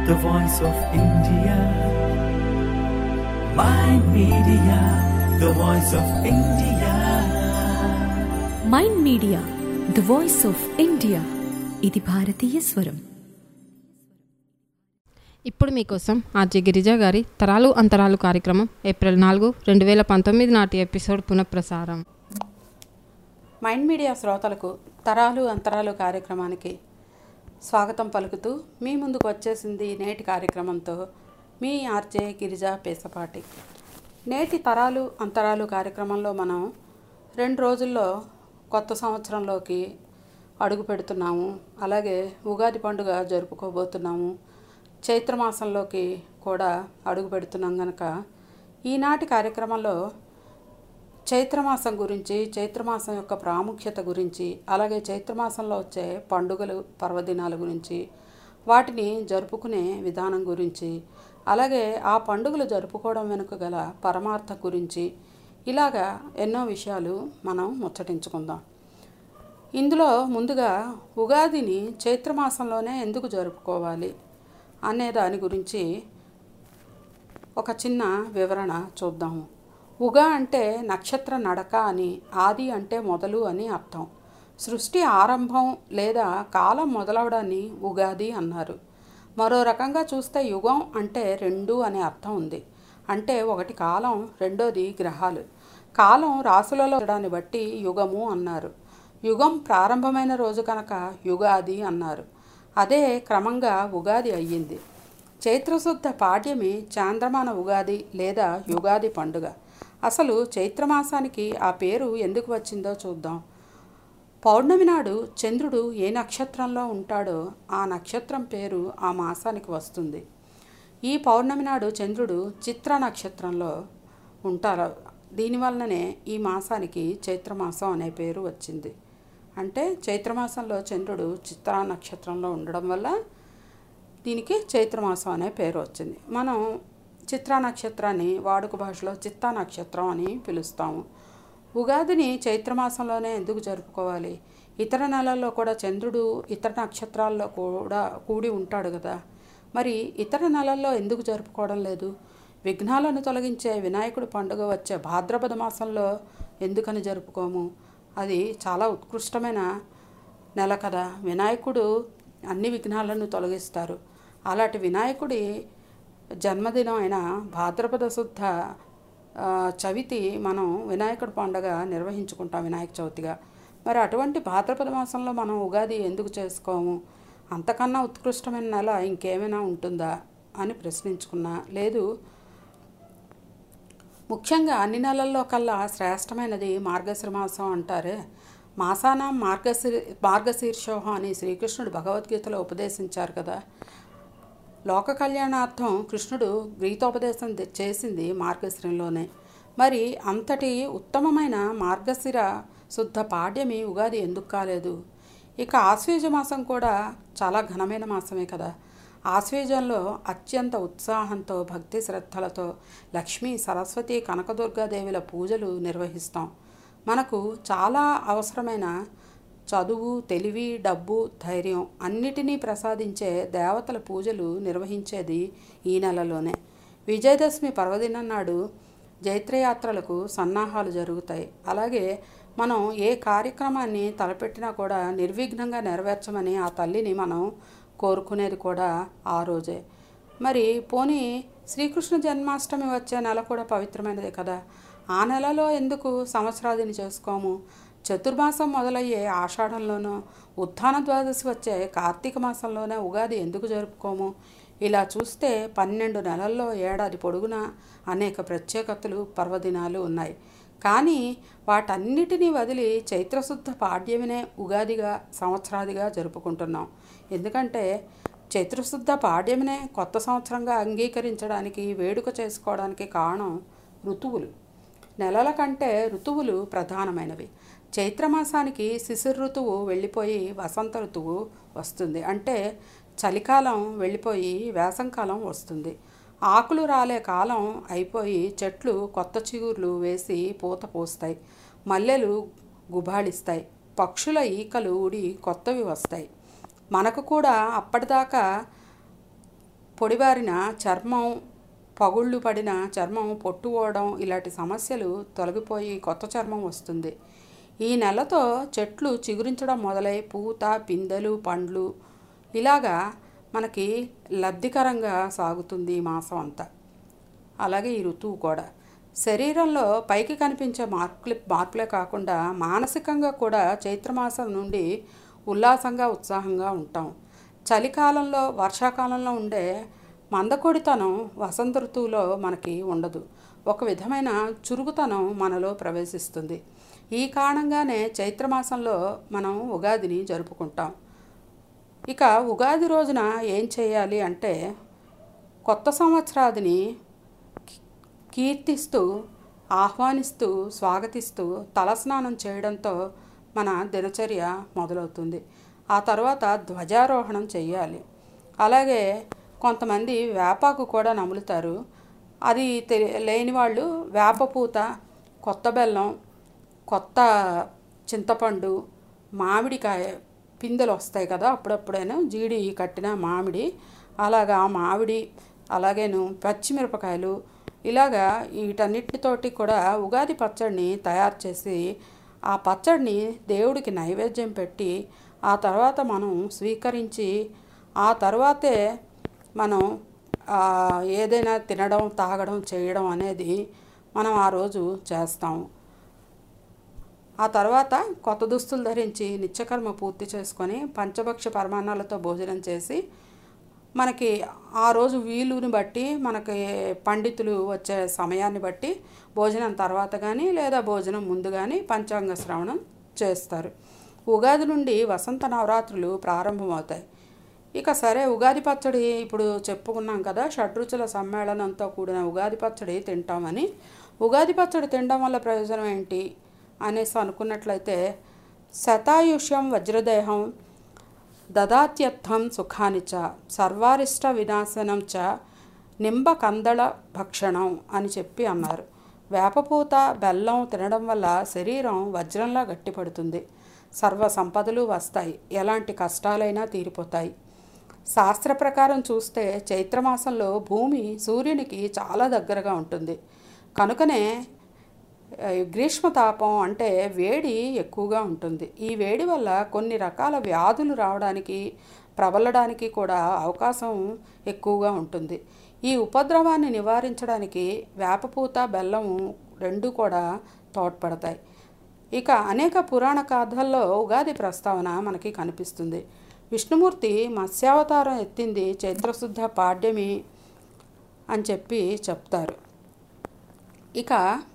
the voice of India. Mind Media, the voice of India. Mind Media the voice of India ఇది భారతీయ స్వరం ఇప్పుడు మీకోసం RJ Girija గారి తరాలు అంతరాలు కార్యక్రమం ఏప్రిల్ నాలుగు రెండు వేల పంతొమ్మిది నాటి ఎపిసోడ్ పునఃప్రసారం మైండ్ మీడియా శ్రోతలకు తరాలు అంతరాలు కార్యక్రమానికి స్వాగతం పలుకుతూ మీ ముందుకు వచ్చేసింది నేటి కార్యక్రమంతో మీ ఆర్జే గిరిజా పేసపాటి నేటి తరాలు అంతరాలు కార్యక్రమంలో మనం రెండు రోజుల్లో కొత్త సంవత్సరంలోకి అడుగు పెడుతున్నాము అలాగే ఉగాది పండుగ జరుపుకోబోతున్నాము చైత్రమాసంలోకి కూడా అడుగు పెడుతున్నాం కనుక ఈనాటి కార్యక్రమంలో చైత్రమాసం గురించి చైత్రమాసం యొక్క ప్రాముఖ్యత గురించి అలాగే చైత్రమాసంలో వచ్చే పండుగలు పర్వదినాల గురించి వాటిని జరుపుకునే విధానం గురించి అలాగే ఆ పండుగలు జరుపుకోవడం వెనుక గల పరమార్థ గురించి ఇలాగా ఎన్నో విషయాలు మనం ముచ్చటించుకుందాం ఇందులో ముందుగా ఉగాదిని చైత్రమాసంలోనే ఎందుకు జరుపుకోవాలి అనే దాని గురించి ఒక చిన్న వివరణ చూద్దాము ఉగా అంటే నక్షత్ర నడక అని ఆది అంటే మొదలు అని అర్థం సృష్టి ఆరంభం లేదా కాలం మొదలవడాన్ని ఉగాది అన్నారు మరో రకంగా చూస్తే యుగం అంటే రెండు అనే అర్థం ఉంది అంటే ఒకటి కాలం రెండోది గ్రహాలు కాలం రాసులలో ఉండడాన్ని బట్టి యుగము అన్నారు యుగం ప్రారంభమైన రోజు కనుక యుగాది అన్నారు అదే క్రమంగా ఉగాది అయ్యింది చైత్రశుద్ధ పాడ్యమి చాంద్రమాన ఉగాది లేదా యుగాది పండుగ అసలు చైత్రమాసానికి ఆ పేరు ఎందుకు వచ్చిందో చూద్దాం పౌర్ణమి నాడు చంద్రుడు ఏ నక్షత్రంలో ఉంటాడో ఆ నక్షత్రం పేరు ఆ మాసానికి వస్తుంది ఈ పౌర్ణమి నాడు చంద్రుడు చిత్ర నక్షత్రంలో ఉంటారు దీనివల్లనే ఈ మాసానికి చైత్రమాసం అనే పేరు వచ్చింది అంటే చైత్రమాసంలో చంద్రుడు చిత్ర నక్షత్రంలో ఉండడం వల్ల దీనికి చైత్రమాసం అనే పేరు వచ్చింది మనం చిత్రా నక్షత్రాన్ని వాడుక భాషలో చిత్తా నక్షత్రం అని పిలుస్తాము ఉగాదిని చైత్రమాసంలోనే ఎందుకు జరుపుకోవాలి ఇతర నెలల్లో కూడా చంద్రుడు ఇతర నక్షత్రాల్లో కూడా కూడి ఉంటాడు కదా మరి ఇతర నెలల్లో ఎందుకు జరుపుకోవడం లేదు విఘ్నాలను తొలగించే వినాయకుడి పండుగ వచ్చే భాద్రపద మాసంలో ఎందుకని జరుపుకోము అది చాలా ఉత్కృష్టమైన నెల కదా వినాయకుడు అన్ని విఘ్నాలను తొలగిస్తారు అలాంటి వినాయకుడి జన్మదినం అయిన భాద్రపద శుద్ధ ఆ, చవితి మనం వినాయకుడి పండుగ నిర్వహించుకుంటాం వినాయక చవితిగా మరి అటువంటి భాద్రపద మాసంలో మనం ఉగాది ఎందుకు చేసుకోము అంతకన్నా ఉత్కృష్టమైన నెల ఇంకేమైనా ఉంటుందా అని ప్రశ్నించుకున్నా లేదు ముఖ్యంగా అన్ని నెలల్లో కల్లా శ్రేష్టమైనది మార్గశిర మాసం అంటారే మాసానం మార్గశిర మార్గశీర్షోహం అని శ్రీకృష్ణుడు భగవద్గీతలో ఉపదేశించారు కదా లోక కళ్యాణార్థం కృష్ణుడు గీతోపదేశం ది- చేసింది మార్గశిరంలోనే మరి అంతటి ఉత్తమమైన మార్గశిర శుద్ధ పాడ్యమి ఉగాది ఎందుకు కాలేదు ఇక ఆశ్వేజ మాసం కూడా చాలా ఘనమైన మాసమే కదా ఆశ్వేజంలో అత్యంత ఉత్సాహంతో భక్తి శ్రద్ధలతో లక్ష్మీ సరస్వతి కనకదుర్గాదేవుల పూజలు నిర్వహిస్తాం మనకు చాలా అవసరమైన చదువు తెలివి డబ్బు ధైర్యం అన్నిటినీ ప్రసాదించే దేవతల పూజలు నిర్వహించేది ఈ నెలలోనే విజయదశమి పర్వదినం నాడు జైత్రయాత్రలకు సన్నాహాలు జరుగుతాయి అలాగే మనం ఏ కార్యక్రమాన్ని తలపెట్టినా కూడా నిర్విఘ్నంగా నెరవేర్చమని ఆ తల్లిని మనం కోరుకునేది కూడా ఆ రోజే మరి పోనీ శ్రీకృష్ణ జన్మాష్టమి వచ్చే నెల కూడా పవిత్రమైనదే కదా ఆ నెలలో ఎందుకు సంవత్సరాదిని చేసుకోము చతుర్మాసం మొదలయ్యే ఆషాఢంలోనూ ఉత్థాన ద్వాదశి వచ్చే కార్తీక మాసంలోనే ఉగాది ఎందుకు జరుపుకోము ఇలా చూస్తే పన్నెండు నెలల్లో ఏడాది పొడుగునా అనేక ప్రత్యేకతలు పర్వదినాలు ఉన్నాయి కానీ వాటన్నిటినీ వదిలి చైత్రశుద్ధ పాడ్యమినే ఉగాదిగా సంవత్సరాదిగా జరుపుకుంటున్నాం ఎందుకంటే చైత్రశుద్ధ పాడ్యమినే కొత్త సంవత్సరంగా అంగీకరించడానికి వేడుక చేసుకోవడానికి కారణం ఋతువులు నెలల కంటే ఋతువులు ప్రధానమైనవి చైత్రమాసానికి శిశిర ఋతువు వెళ్ళిపోయి వసంత ఋతువు వస్తుంది అంటే చలికాలం వెళ్ళిపోయి వేసంకాలం వస్తుంది ఆకులు రాలే కాలం అయిపోయి చెట్లు కొత్త చిగుర్లు వేసి పూత పోస్తాయి మల్లెలు గుబాళిస్తాయి పక్షుల ఈకలు ఊడి కొత్తవి వస్తాయి మనకు కూడా అప్పటిదాకా పొడిబారిన చర్మం పగుళ్ళు పడిన చర్మం పొట్టు పోవడం ఇలాంటి సమస్యలు తొలగిపోయి కొత్త చర్మం వస్తుంది ఈ నెలతో చెట్లు చిగురించడం మొదలై పూత పిందెలు పండ్లు ఇలాగా మనకి లబ్ధికరంగా సాగుతుంది ఈ మాసం అంతా అలాగే ఈ ఋతువు కూడా శరీరంలో పైకి కనిపించే మార్పులు మార్పులే కాకుండా మానసికంగా కూడా చైత్రమాసం నుండి ఉల్లాసంగా ఉత్సాహంగా ఉంటాం చలికాలంలో వర్షాకాలంలో ఉండే మందకొడితనం వసంత ఋతువులో మనకి ఉండదు ఒక విధమైన చురుకుతనం మనలో ప్రవేశిస్తుంది ఈ కారణంగానే చైత్రమాసంలో మనం ఉగాదిని జరుపుకుంటాం ఇక ఉగాది రోజున ఏం చేయాలి అంటే కొత్త సంవత్సరాదిని కీర్తిస్తూ ఆహ్వానిస్తూ స్వాగతిస్తూ తలస్నానం చేయడంతో మన దినచర్య మొదలవుతుంది ఆ తర్వాత ధ్వజారోహణం చేయాలి అలాగే కొంతమంది వేపాకు కూడా నములుతారు అది తెలి లేని వాళ్ళు వేపపూత కొత్త బెల్లం కొత్త చింతపండు మామిడికాయ పిందెలు వస్తాయి కదా అప్పుడప్పుడైనా జీడి కట్టిన మామిడి అలాగా ఆ మామిడి అలాగేను పచ్చిమిరపకాయలు ఇలాగా వీటన్నిటితోటి కూడా ఉగాది పచ్చడిని తయారు చేసి ఆ పచ్చడిని దేవుడికి నైవేద్యం పెట్టి ఆ తర్వాత మనం స్వీకరించి ఆ తర్వాతే మనం ఆ, ఏదైనా తినడం తాగడం చేయడం అనేది మనం ఆ రోజు చేస్తాము ఆ తర్వాత కొత్త దుస్తులు ధరించి నిత్యకర్మ పూర్తి చేసుకొని పంచభక్ష పరమాన్నాలతో భోజనం చేసి మనకి ఆ రోజు వీలుని బట్టి మనకి పండితులు వచ్చే సమయాన్ని బట్టి భోజనం తర్వాత కానీ లేదా భోజనం ముందు కానీ పంచాంగ శ్రవణం చేస్తారు ఉగాది నుండి వసంత నవరాత్రులు ప్రారంభమవుతాయి ఇక సరే ఉగాది పచ్చడి ఇప్పుడు చెప్పుకున్నాం కదా షడ్రుచుల సమ్మేళనంతో కూడిన ఉగాది పచ్చడి తింటామని ఉగాది పచ్చడి తినడం వల్ల ప్రయోజనం ఏంటి అనేసి అనుకున్నట్లయితే శతాయుష్యం వజ్రదేహం దదాత్యర్థం సుఖాని చ సర్వారిష్ట వినాశనం చ నింబ కందళ భక్షణం అని చెప్పి అన్నారు వేపపూత బెల్లం తినడం వల్ల శరీరం వజ్రంలా గట్టిపడుతుంది సర్వ సంపదలు వస్తాయి ఎలాంటి కష్టాలైనా తీరిపోతాయి శాస్త్ర ప్రకారం చూస్తే చైత్రమాసంలో భూమి సూర్యునికి చాలా దగ్గరగా ఉంటుంది కనుకనే ఆ, గ్రీష్మ తాపం అంటే వేడి ఎక్కువగా ఉంటుంది ఈ వేడి వల్ల కొన్ని రకాల వ్యాధులు రావడానికి ప్రబలడానికి కూడా అవకాశం ఎక్కువగా ఉంటుంది ఈ ఉపద్రవాన్ని నివారించడానికి వేపపూత బెల్లము రెండు కూడా తోడ్పడతాయి ఇక అనేక పురాణ గాథల్లో ఉగాది ప్రస్తావన మనకి కనిపిస్తుంది విష్ణుమూర్తి మత్స్యావతారం ఎత్తింది చైత్రశుద్ధ పాడ్యమి అని చెప్పి చెప్తారు ఇక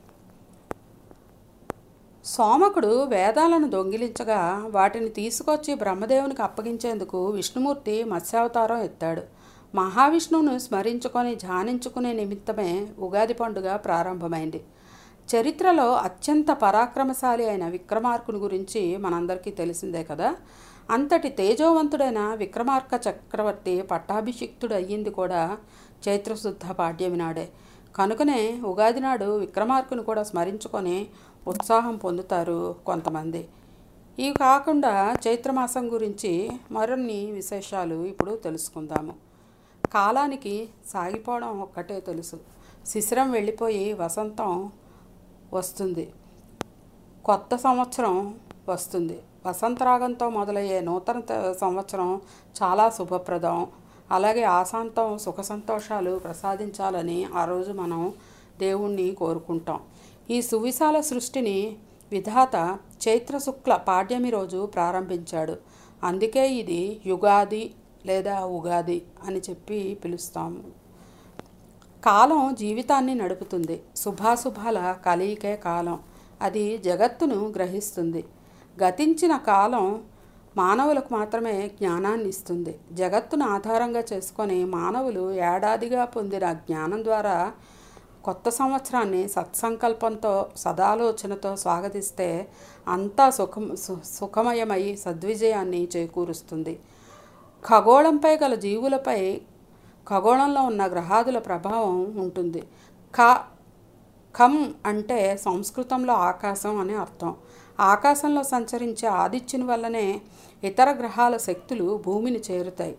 సోమకుడు వేదాలను దొంగిలించగా వాటిని తీసుకొచ్చి బ్రహ్మదేవునికి అప్పగించేందుకు విష్ణుమూర్తి మత్స్యావతారం ఎత్తాడు మహావిష్ణువును స్మరించుకొని ధ్యానించుకునే నిమిత్తమే ఉగాది పండుగ ప్రారంభమైంది చరిత్రలో అత్యంత పరాక్రమశాలి అయిన విక్రమార్కుని గురించి మనందరికీ తెలిసిందే కదా అంతటి తేజోవంతుడైన విక్రమార్క చక్రవర్తి పట్టాభిషిక్తుడు అయ్యింది కూడా చైత్రశుద్ధ పాడ్యమి నాడే కనుకనే ఉగాది నాడు విక్రమార్కుని కూడా స్మరించుకొని ఉత్సాహం పొందుతారు కొంతమంది ఇవి కాకుండా చైత్రమాసం గురించి మరిన్ని విశేషాలు ఇప్పుడు తెలుసుకుందాము కాలానికి సాగిపోవడం ఒక్కటే తెలుసు శిశిరం వెళ్ళిపోయి వసంతం వస్తుంది కొత్త సంవత్సరం వస్తుంది వసంతరాగంతో మొదలయ్యే నూతన త- సంవత్సరం చాలా శుభప్రదం అలాగే ఆశాంతం సుఖ సంతోషాలు ప్రసాదించాలని ఆ రోజు మనం దేవుణ్ణి కోరుకుంటాం ఈ సువిశాల సృష్టిని విధాత చైత్ర శుక్ల పాడ్యమి రోజు ప్రారంభించాడు అందుకే ఇది యుగాది లేదా ఉగాది అని చెప్పి పిలుస్తాము కాలం జీవితాన్ని నడుపుతుంది శుభాశుభాల కలయికే కాలం అది జగత్తును గ్రహిస్తుంది గతించిన కాలం మానవులకు మాత్రమే జ్ఞానాన్ని ఇస్తుంది జగత్తును ఆధారంగా చేసుకొని మానవులు ఏడాదిగా పొందిన జ్ఞానం ద్వారా కొత్త సంవత్సరాన్ని సత్సంకల్పంతో సదాలోచనతో స్వాగతిస్తే అంతా సుఖం సు- సుఖమయమై సద్విజయాన్ని చేకూరుస్తుంది ఖగోళంపై గల జీవులపై ఖగోళంలో ఉన్న గ్రహాదుల ప్రభావం ఉంటుంది క ఖం అంటే సంస్కృతంలో ఆకాశం అని అర్థం ఆకాశంలో సంచరించే ఆదిత్యుని వల్లనే ఇతర గ్రహాల శక్తులు భూమిని చేరుతాయి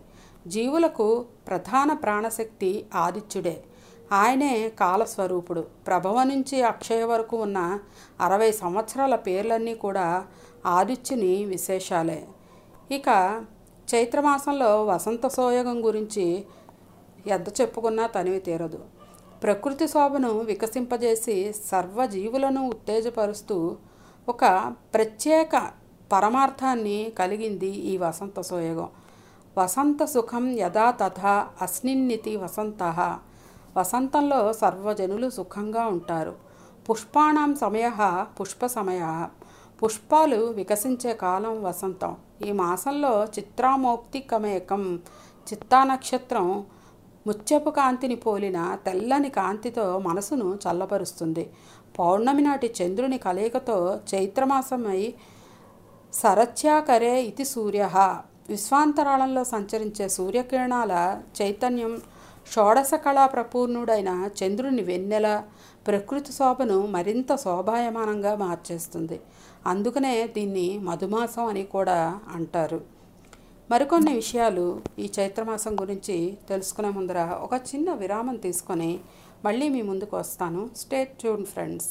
జీవులకు ప్రధాన ప్రాణశక్తి ఆదిత్యుడే ఆయనే కాలస్వరూపుడు ప్రభవ నుంచి అక్షయ వరకు ఉన్న అరవై సంవత్సరాల పేర్లన్నీ కూడా ఆదిత్యుని విశేషాలే ఇక చైత్రమాసంలో వసంత సోయగం గురించి ఎంత చెప్పుకున్నా తనివి తీరదు ప్రకృతి శోభను వికసింపజేసి సర్వజీవులను ఉత్తేజపరుస్తూ ఒక ప్రత్యేక పరమార్థాన్ని కలిగింది ఈ వసంత సోయగం వసంత సుఖం యథా తథా అస్నిన్నితి వసంత వసంతంలో సర్వజనులు సుఖంగా ఉంటారు పుష్పాణం సమయ పుష్ప సమయ పుష్పాలు వికసించే కాలం వసంతం ఈ మాసంలో చిత్రామౌక్తికమేకం చిత్తా నక్షత్రం ముత్యపు కాంతిని పోలిన తెల్లని కాంతితో మనసును చల్లపరుస్తుంది పౌర్ణమి నాటి చంద్రుని కలయికతో చైత్రమాసమై సరత్యాకరే ఇది సూర్య విశ్వాంతరాళంలో సంచరించే సూర్యకిరణాల చైతన్యం షోడశ కళా ప్రపూర్ణుడైన చంద్రుని వెన్నెల ప్రకృతి శోభను మరింత శోభాయమానంగా మార్చేస్తుంది అందుకనే దీన్ని మధుమాసం అని కూడా అంటారు మరికొన్ని విషయాలు ఈ చైత్రమాసం గురించి తెలుసుకునే ముందర ఒక చిన్న విరామం తీసుకొని మళ్ళీ మీ ముందుకు వస్తాను స్టేట్ ట్యూన్ ఫ్రెండ్స్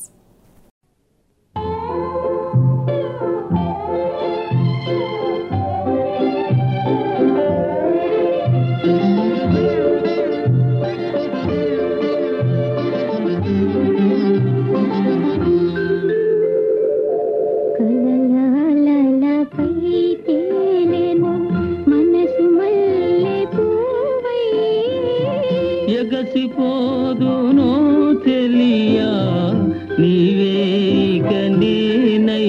కలలాలలపై తేలెను మనసు మల్లె పూవై ఎగసిపోదునో తెలియా నీవేగ నేనై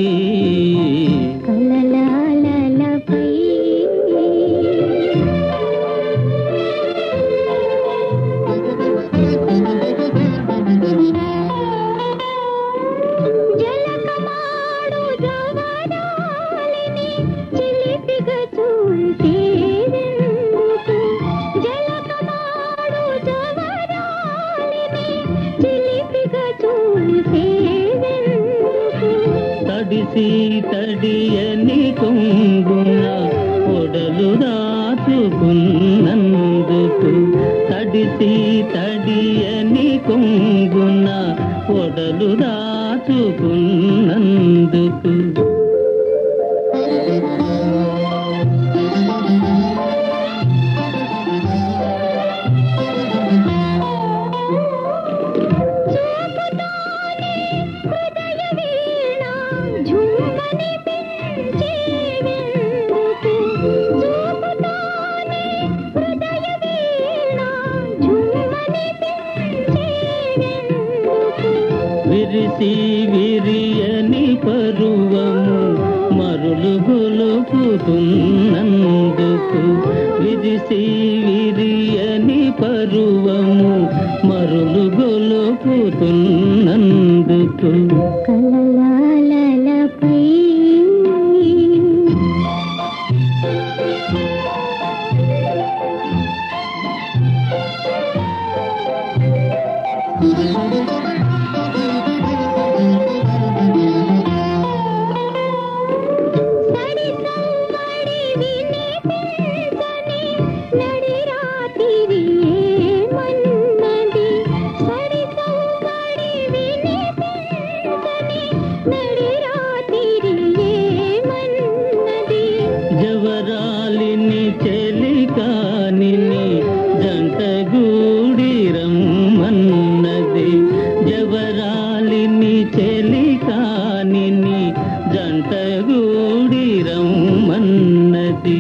కలలాలలపై జలకమాడు జవరాలిని చిలిపిగా చూసేదెందుకు జలకమాడు జవరాలిని చిలిపిగా చూసేదెందుకు తడిసి తడియని కొంగున పొడలు దాచుకున్నందుకు తడిసి తడియని కొంగున పొడలు దాచుకున్నందుకు హృదయ వీణ ఝుమ్మని పెంచేవెందుకు చూపుతానే హృదయ వీణ ఝుమ్మని పెంచేవెందుకు విరిసి విరియని పరువము మరులు గొలుపుతున్నందుకు విరిసి విరియని పరువము మరులు గొలుపుతున్నందుకు కలలాలలపై సడి సవ్వడి వినిపించని నడి రాత్రి ఏమన్నది సడి సవ్వడి వినిపించని నడి రాత్రి ఏమన్నది జవరాలిని చెలికానిని జంటగూడి రమ్మన్నది జవరాలిని చెలికానిని జంటగూడి రమ్మన్నది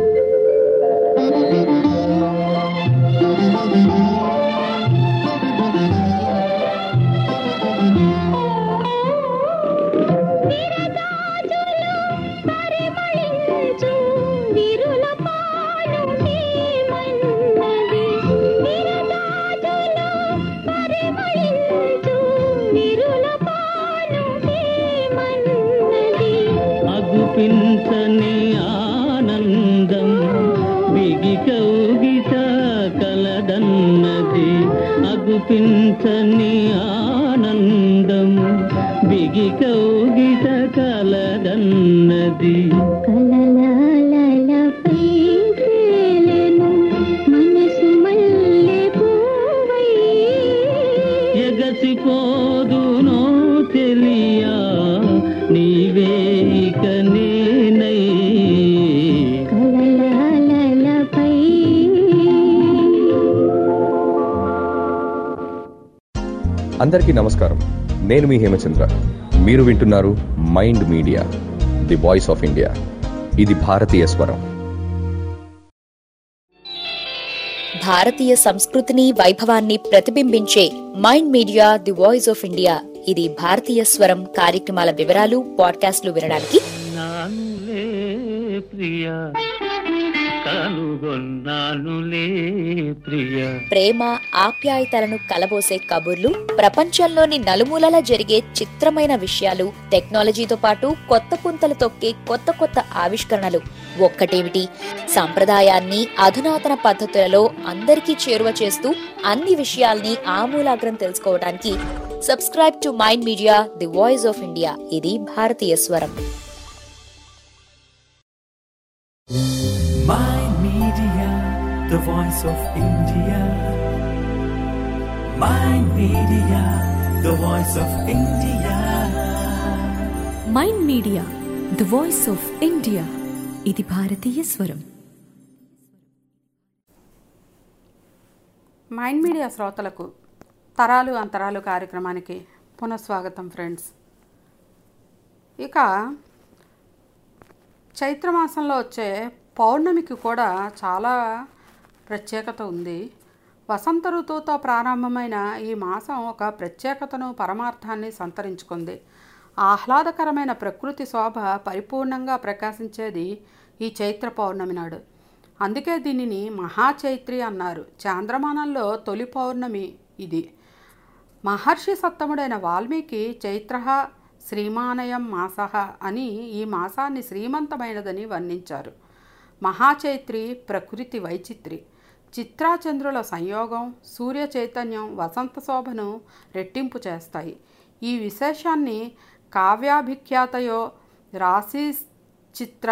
విరజాజులు పరిమళించు విరుల పాను నీమన్నది విరజాజులు పరిమళించు విరుల పాను నీమన్నది అగుపించని ఆనందం బిగి కౌగిట కలదన్నది అగుపించని ఆనందం బిగి కౌగిట కలదన్నది కలలాలలపై తేలెను అందరికీ నమస్కారం నేను మీ హేమచంద్ర మీరు వింటున్నారు mind Media the voice of India ఇది భారతీయ స్వరం భారతీయ సంస్కృతిని వైభవాన్ని ప్రతిబింబించే Mind Media the voice of India ఇది భారతీయ స్వరం కార్యక్రమాల వివరాలు పాడ్కాస్ట్లు వినడానికి నానులే ప్రియ కనుగొన్నానులే ప్రియ ప్రేమ ఆప్యాయతలను కలబోసే కబుర్లు ప్రపంచంలోని నలుమూలలా జరిగే చిత్రమైన విషయాలు టెక్నాలజీతో పాటు కొత్త పుంతలు తొక్కే కొత్త కొత్త ఆవిష్కరణలు ఒక్కటేమిటి సంప్రదాయాన్ని అధునాతన పద్ధతులలో అందరికీ చేరువ చేస్తూ అన్ని విషయాల్ని ఆమూలాగ్రం తెలుసుకోవడానికి subscribe to Mind Media the voice of India ఇది భారతీయ స్వరం Mind Media, the voice of India. Mind Media, the voice of India. Mind media the voice of India ఇది భారతీయ స్వరం మైండ్ మీడియా శ్రోతలకు తరాలు అంతరాలు కార్యక్రమానికి పునఃస్వాగతం ఫ్రెండ్స్ ఇక చైత్రమాసంలో వచ్చే పౌర్ణమికి కూడా చాలా ప్రత్యేకత ఉంది వసంత ఋతువుతో ప్రారంభమైన ఈ మాసం ఒక ప్రత్యేకతను పరమార్థాన్ని సంతరించుకుంది ఆహ్లాదకరమైన ప్రకృతి శోభ పరిపూర్ణంగా ప్రకాశించేది ఈ చైత్ర పౌర్ణమి నాడు అందుకే దీనిని మహాచైత్రి అన్నారు చాంద్రమానంలో తొలి పౌర్ణమి ఇది మహర్షి సత్తముడైన వాల్మీకి చైత్ర శ్రీమానయం మాస అని ఈ మాసాన్ని శ్రీమంతమైనదని వర్ణించారు మహాచైత్రి ప్రకృతి వైచిత్రి చిత్రాచంద్రుల సంయోగం సూర్య చైతన్యం వసంత శోభను రెట్టింపు చేస్తాయి ఈ విశేషాన్ని కావ్యాభిఖ్యాతయో రాశి చిత్ర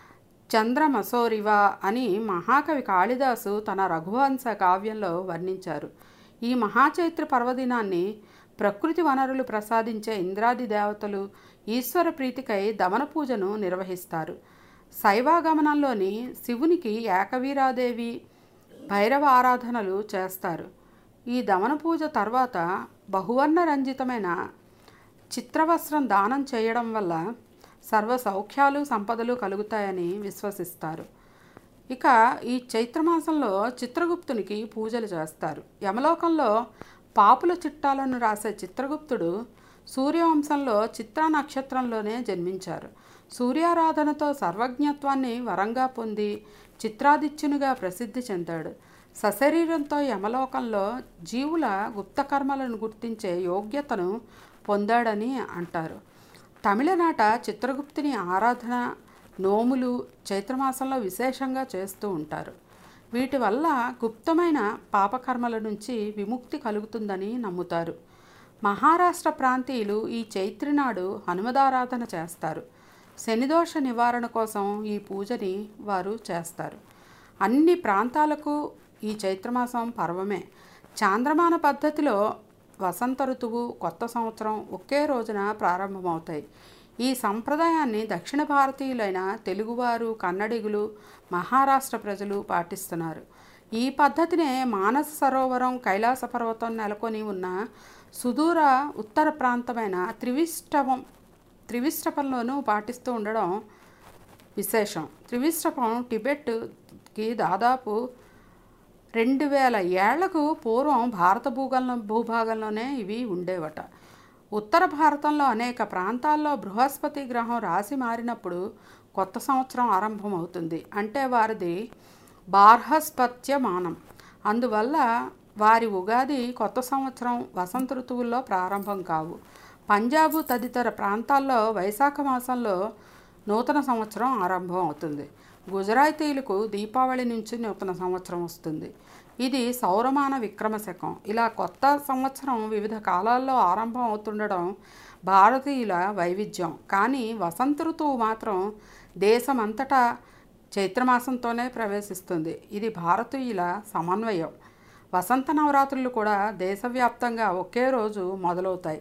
చంద్రమసోరివ అని మహాకవి కాళిదాసు తన రఘువంశ కావ్యంలో వర్ణించారు ఈ మహాచైత్ర పర్వదినాన్ని ప్రకృతి వనరులు ప్రసాదించే ఇంద్రాది దేవతలు ఈశ్వర ప్రీతికై దమన పూజను నిర్వహిస్తారు శైవాగమనంలోని శివునికి ఏకవీరాదేవి భైరవ ఆరాధనలు చేస్తారు ఈ దమన పూజ తర్వాత బహువర్ణ రంజితమైన చిత్రవస్త్రం దానం చేయడం వల్ల సర్వ సౌఖ్యాలు సంపదలు కలుగుతాయని విశ్వసిస్తారు ఇక ఈ చైత్రమాసంలో చిత్రగుప్తునికి పూజలు చేస్తారు యమలోకంలో పాపుల చిట్టాలను రాసే చిత్రగుప్తుడు సూర్యవంశంలో చిత్ర నక్షత్రంలోనే జన్మించారు సూర్యారాధనతో సర్వజ్ఞత్వాన్ని వరంగా పొంది చిత్రాదిత్యునిగా ప్రసిద్ధి చెందాడు సశరీరంతో యమలోకంలో జీవుల గుప్తకర్మలను గుర్తించే యోగ్యతను పొందాడని అంటారు తమిళనాట చిత్రగుప్తుని ఆరాధన నోములు చైత్రమాసంలో విశేషంగా చేస్తూ ఉంటారు వీటి వల్ల గుప్తమైన పాపకర్మల నుంచి విముక్తి కలుగుతుందని నమ్ముతారు మహారాష్ట్ర ప్రాంతీయులు ఈ చైత్రి నాడు హనుమదారాధన చేస్తారు శనిదోష నివారణ కోసం ఈ పూజని వారు చేస్తారు అన్ని ప్రాంతాలకు ఈ చైత్రమాసం పర్వమే చాంద్రమాన పద్ధతిలో వసంత ఋతువు కొత్త సంవత్సరం ఒకే రోజున ప్రారంభమవుతాయి ఈ సంప్రదాయాన్ని దక్షిణ భారతీయులైన తెలుగువారు కన్నడిగులు మహారాష్ట్ర ప్రజలు పాటిస్తున్నారు ఈ పద్ధతినే మానస సరోవరం కైలాస పర్వతం నెలకొని ఉన్న సుదూర ఉత్తర ప్రాంతమైన త్రివిష్టవం త్రివిష్టపంలోనూ పాటిస్తూ ఉండడం విశేషం త్రివిష్టపం టిబెట్కి దాదాపు రెండు వేల ఏళ్లకు పూర్వం భారత భూగోళం భూభాగంలోనే ఇవి ఉండేవట ఉత్తర భారతంలో అనేక ప్రాంతాల్లో బృహస్పతి గ్రహం రాశి మారినప్పుడు కొత్త సంవత్సరం ఆరంభమవుతుంది అంటే వారిది బార్హస్పత్యమానం అందువల్ల వారి ఉగాది కొత్త సంవత్సరం వసంత ఋతువుల్లో ప్రారంభం కావు పంజాబు తదితర ప్రాంతాల్లో వైశాఖ మాసంలో నూతన సంవత్సరం ఆరంభం అవుతుంది గుజరాతీయులకు దీపావళి నుంచి నూతన సంవత్సరం వస్తుంది ఇది సౌరమాన విక్రమ శకం ఇలా కొత్త సంవత్సరం వివిధ కాలాల్లో ఆరంభం అవుతుండడం భారతీయుల వైవిధ్యం కానీ వసంత ఋతువు మాత్రం దేశమంతటా చైత్రమాసంతోనే ప్రవేశిస్తుంది ఇది భారతీయుల సమన్వయం వసంత నవరాత్రులు కూడా దేశవ్యాప్తంగా ఒకే రోజు మొదలవుతాయి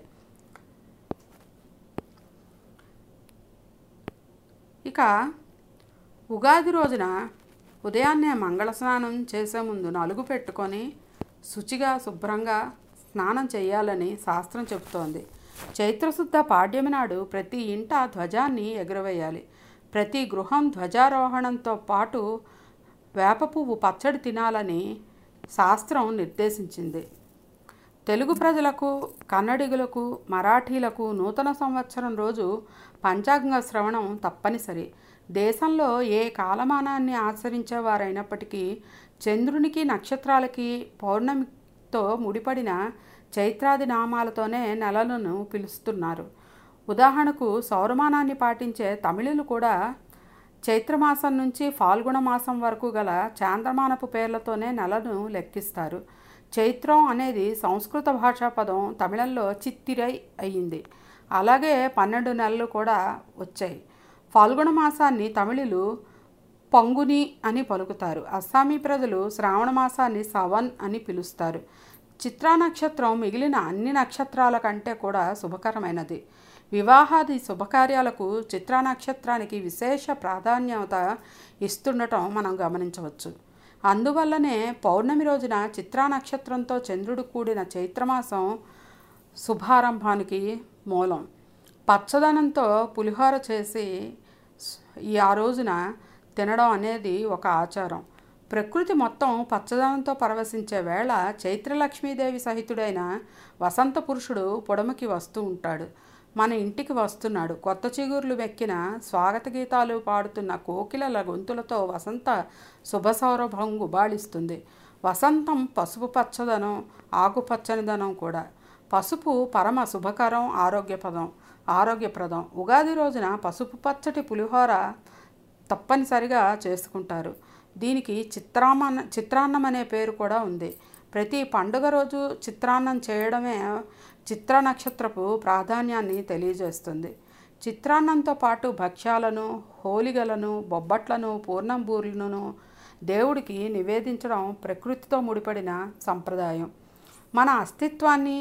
ఇక ఉగాది రోజున ఉదయాన్నే మంగళ స్నానం చేసే ముందు నలుగు పెట్టుకొని శుచిగా శుభ్రంగా స్నానం చేయాలని శాస్త్రం చెబుతోంది చైత్రశుద్ధ పాడ్యమి నాడు ప్రతి ఇంట ధ్వజాన్ని ఎగురవేయాలి ప్రతి గృహం ధ్వజారోహణంతో పాటు వేప పువ్వు పచ్చడి తినాలని శాస్త్రం నిర్దేశించింది తెలుగు ప్రజలకు కన్నడిగులకు మరాఠీలకు నూతన సంవత్సరం రోజు పంచాంగ శ్రవణం తప్పనిసరి దేశంలో ఏ కాలమానాన్ని ఆచరించేవారైనప్పటికీ చంద్రునికి నక్షత్రాలకి పౌర్ణమితో ముడిపడిన చైత్రాది నామాలతోనే నెలలను పిలుస్తున్నారు ఉదాహరణకు సౌరమానాన్ని పాటించే తమిళులు కూడా చైత్రమాసం నుంచి ఫాల్గుణ మాసం వరకు గల చాంద్రమానపు పేర్లతోనే నెలను లెక్కిస్తారు చైత్రం అనేది సంస్కృత భాషా పదం తమిళంలో చిత్తిరై అయ్యింది అలాగే పన్నెండు నెలలు కూడా వచ్చాయి ఫాల్గుణ మాసాన్ని తమిళులు పంగుని అని పలుకుతారు అస్సామీ ప్రజలు శ్రావణ మాసాన్ని సవన్ అని పిలుస్తారు చిత్రా నక్షత్రం మిగిలిన అన్ని నక్షత్రాల కంటే కూడా శుభకరమైనది వివాహాది శుభకార్యాలకు చిత్రా నక్షత్రానికి విశేష ప్రాధాన్యత ఇస్తుండటం మనం గమనించవచ్చు అందువల్లనే పౌర్ణమి రోజున చిత్రా నక్షత్రంతో చంద్రుడు కూడిన చైత్రమాసం శుభారంభానికి మూలం పచ్చదనంతో పులిహోర చేసి ఈ ఆ రోజున తినడం అనేది ఒక ఆచారం ప్రకృతి మొత్తం పచ్చదనంతో పరవశించే వేళ చైత్రలక్ష్మీదేవి సహితుడైన వసంత పురుషుడు పొడమకి వస్తూ ఉంటాడు మన ఇంటికి వస్తున్నాడు కొత్త చిగుర్లు వెక్కిన స్వాగత గీతాలు పాడుతున్న కోకిలల గొంతులతో వసంత శుభసౌరభం గుబాళిస్తుంది వసంతం పసుపు పచ్చదనం ఆకుపచ్చనిదనం కూడా పసుపు పరమ శుభకరం ఆరోగ్యపదం ఆరోగ్యప్రదం ఉగాది రోజున పసుపు పచ్చటి పులిహోర తప్పనిసరిగా చేసుకుంటారు దీనికి చిత్రామన్న చిత్రాన్నం అనే పేరు కూడా ఉంది ప్రతి పండుగ రోజు చిత్రాన్నం చేయడమే చిత్ర నక్షత్రపు ప్రాధాన్యాన్ని తెలియజేస్తుంది చిత్రాన్నంతో పాటు భక్ష్యాలను హోలిగలను బొబ్బట్లను పూర్ణంబూర్లను దేవుడికి నివేదించడం ప్రకృతితో ముడిపడిన సంప్రదాయం మన అస్తిత్వాన్ని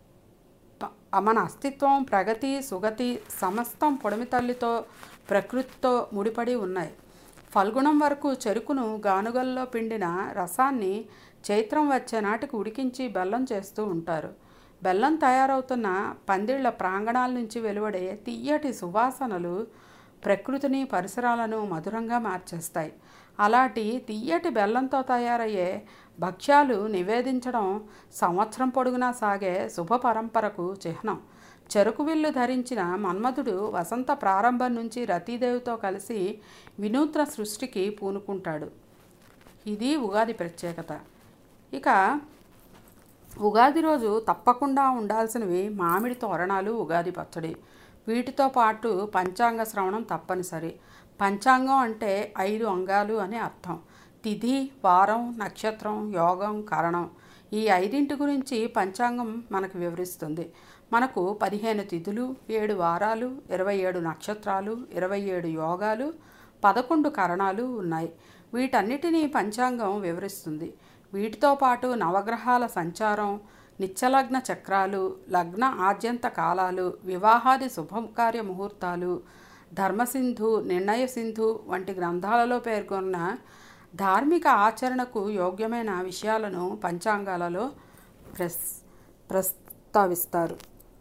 ప- మన అస్తిత్వం ప్రగతి సుగతి సమస్తం పొడిమి తల్లితో ప్రకృతితో ముడిపడి ఉన్నాయి ఫల్గుణం వరకు చెరుకును గానుగల్లో పిండిన రసాన్ని చైత్రం వచ్చే నాటికి ఉడికించి బెల్లం చేస్తూ ఉంటారు బెల్లం తయారవుతున్న పందిళ్ల ప్రాంగణాల నుంచి వెలువడే తీయటి సువాసనలు ప్రకృతిని పరిసరాలను మధురంగా మార్చేస్తాయి అలాంటి తీయటి బెల్లంతో తయారయ్యే భక్ష్యాలు నివేదించడం సంవత్సరం పొడుగునా సాగే శుభ పరంపరకు చిహ్నం చెరుకు విల్లు ధరించిన మన్మధుడు వసంత ప్రారంభం నుంచి రతీదేవితో కలిసి వినూత్న సృష్టికి పూనుకుంటాడు ఇది ఉగాది ప్రత్యేకత ఇక ఉగాది రోజు తప్పకుండా ఉండాల్సినవి మామిడి తోరణాలు ఉగాది పచ్చడి వీటితో పాటు పంచాంగ శ్రవణం తప్పనిసరి పంచాంగం అంటే ఐదు అంగాలు అని అర్థం తిథి వారం నక్షత్రం యోగం కరణం ఈ ఐదింటి గురించి పంచాంగం మనకు వివరిస్తుంది మనకు పదిహేను తిథులు ఏడు వారాలు ఇరవై ఏడు నక్షత్రాలు ఇరవై ఏడు యోగాలు పదకొండు కరణాలు ఉన్నాయి వీటన్నిటినీ పంచాంగం వివరిస్తుంది వీటితో పాటు నవగ్రహాల సంచారం నిత్యలగ్న చక్రాలు లగ్న ఆద్యంత కాలాలు వివాహాది శుభకార్య ముహూర్తాలు ధర్మసింధు నిర్ణయ సింధు వంటి గ్రంథాలలో పేర్కొన్న ధార్మిక ఆచరణకు యోగ్యమైన విషయాలను పంచాంగాలలో ప్రస్ ప్రస్తావిస్తారు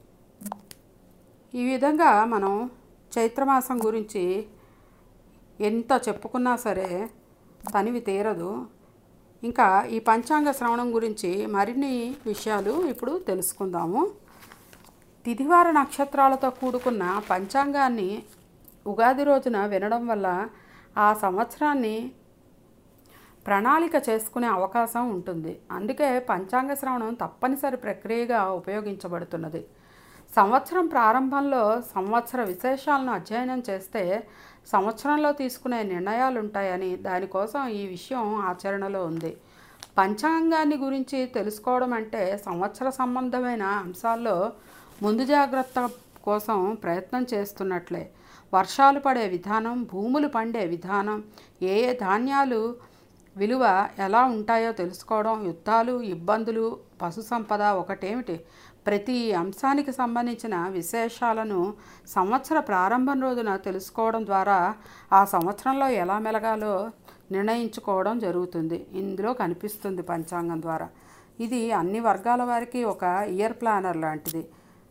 ఈ విధంగా మనం చైత్రమాసం గురించి ఎంత చెప్పుకున్నా సరే తనివి తీరదు ఇంకా ఈ పంచాంగ శ్రవణం గురించి మరిన్ని విషయాలు ఇప్పుడు తెలుసుకుందాము తిథివార నక్షత్రాలతో కూడుకున్న పంచాంగాన్ని ఉగాది రోజున వినడం వల్ల ఆ సంవత్సరాన్ని ప్రణాళిక చేసుకునే అవకాశం ఉంటుంది అందుకే పంచాంగ శ్రవణం తప్పనిసరి ప్రక్రియగా ఉపయోగించబడుతున్నది సంవత్సరం ప్రారంభంలో సంవత్సర విశేషాలను అధ్యయనం చేస్తే సంవత్సరంలో తీసుకునే నిర్ణయాలు ఉంటాయని దానికోసం ఈ విషయం ఆచరణలో ఉంది పంచాంగాన్ని గురించి తెలుసుకోవడం అంటే సంవత్సర సంబంధమైన అంశాల్లో ముందు జాగ్రత్త కోసం ప్రయత్నం చేస్తున్నట్లే వర్షాలు పడే విధానం భూములు పండే విధానం ఏ ఏ ధాన్యాలు విలువ ఎలా ఉంటాయో తెలుసుకోవడం యుద్ధాలు ఇబ్బందులు పశు సంపద ఒకటేమిటి ప్రతి అంశానికి సంబంధించిన విశేషాలను సంవత్సర ప్రారంభం రోజున తెలుసుకోవడం ద్వారా ఆ సంవత్సరంలో ఎలా మెలగాలో నిర్ణయించుకోవడం జరుగుతుంది ఇందులో కనిపిస్తుంది పంచాంగం ద్వారా ఇది అన్ని వర్గాల వారికి ఒక ఇయర్ ప్లానర్ లాంటిది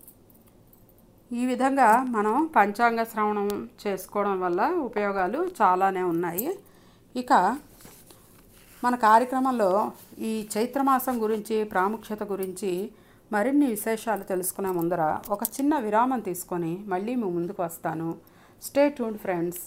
ఈ విధంగా మనం పంచాంగ శ్రవణం చేసుకోవడం వల్ల ఉపయోగాలు చాలానే ఉన్నాయి ఇక మన కార్యక్రమంలో ఈ చైత్రమాసం గురించి ప్రాముఖ్యత గురించి మరిన్ని విశేషాలు తెలుసుకునే ముందర ఒక చిన్న విరామం తీసుకొని మళ్ళీ మీ ముందుకు వస్తాను స్టే ట్యూన్ ఫ్రెండ్స్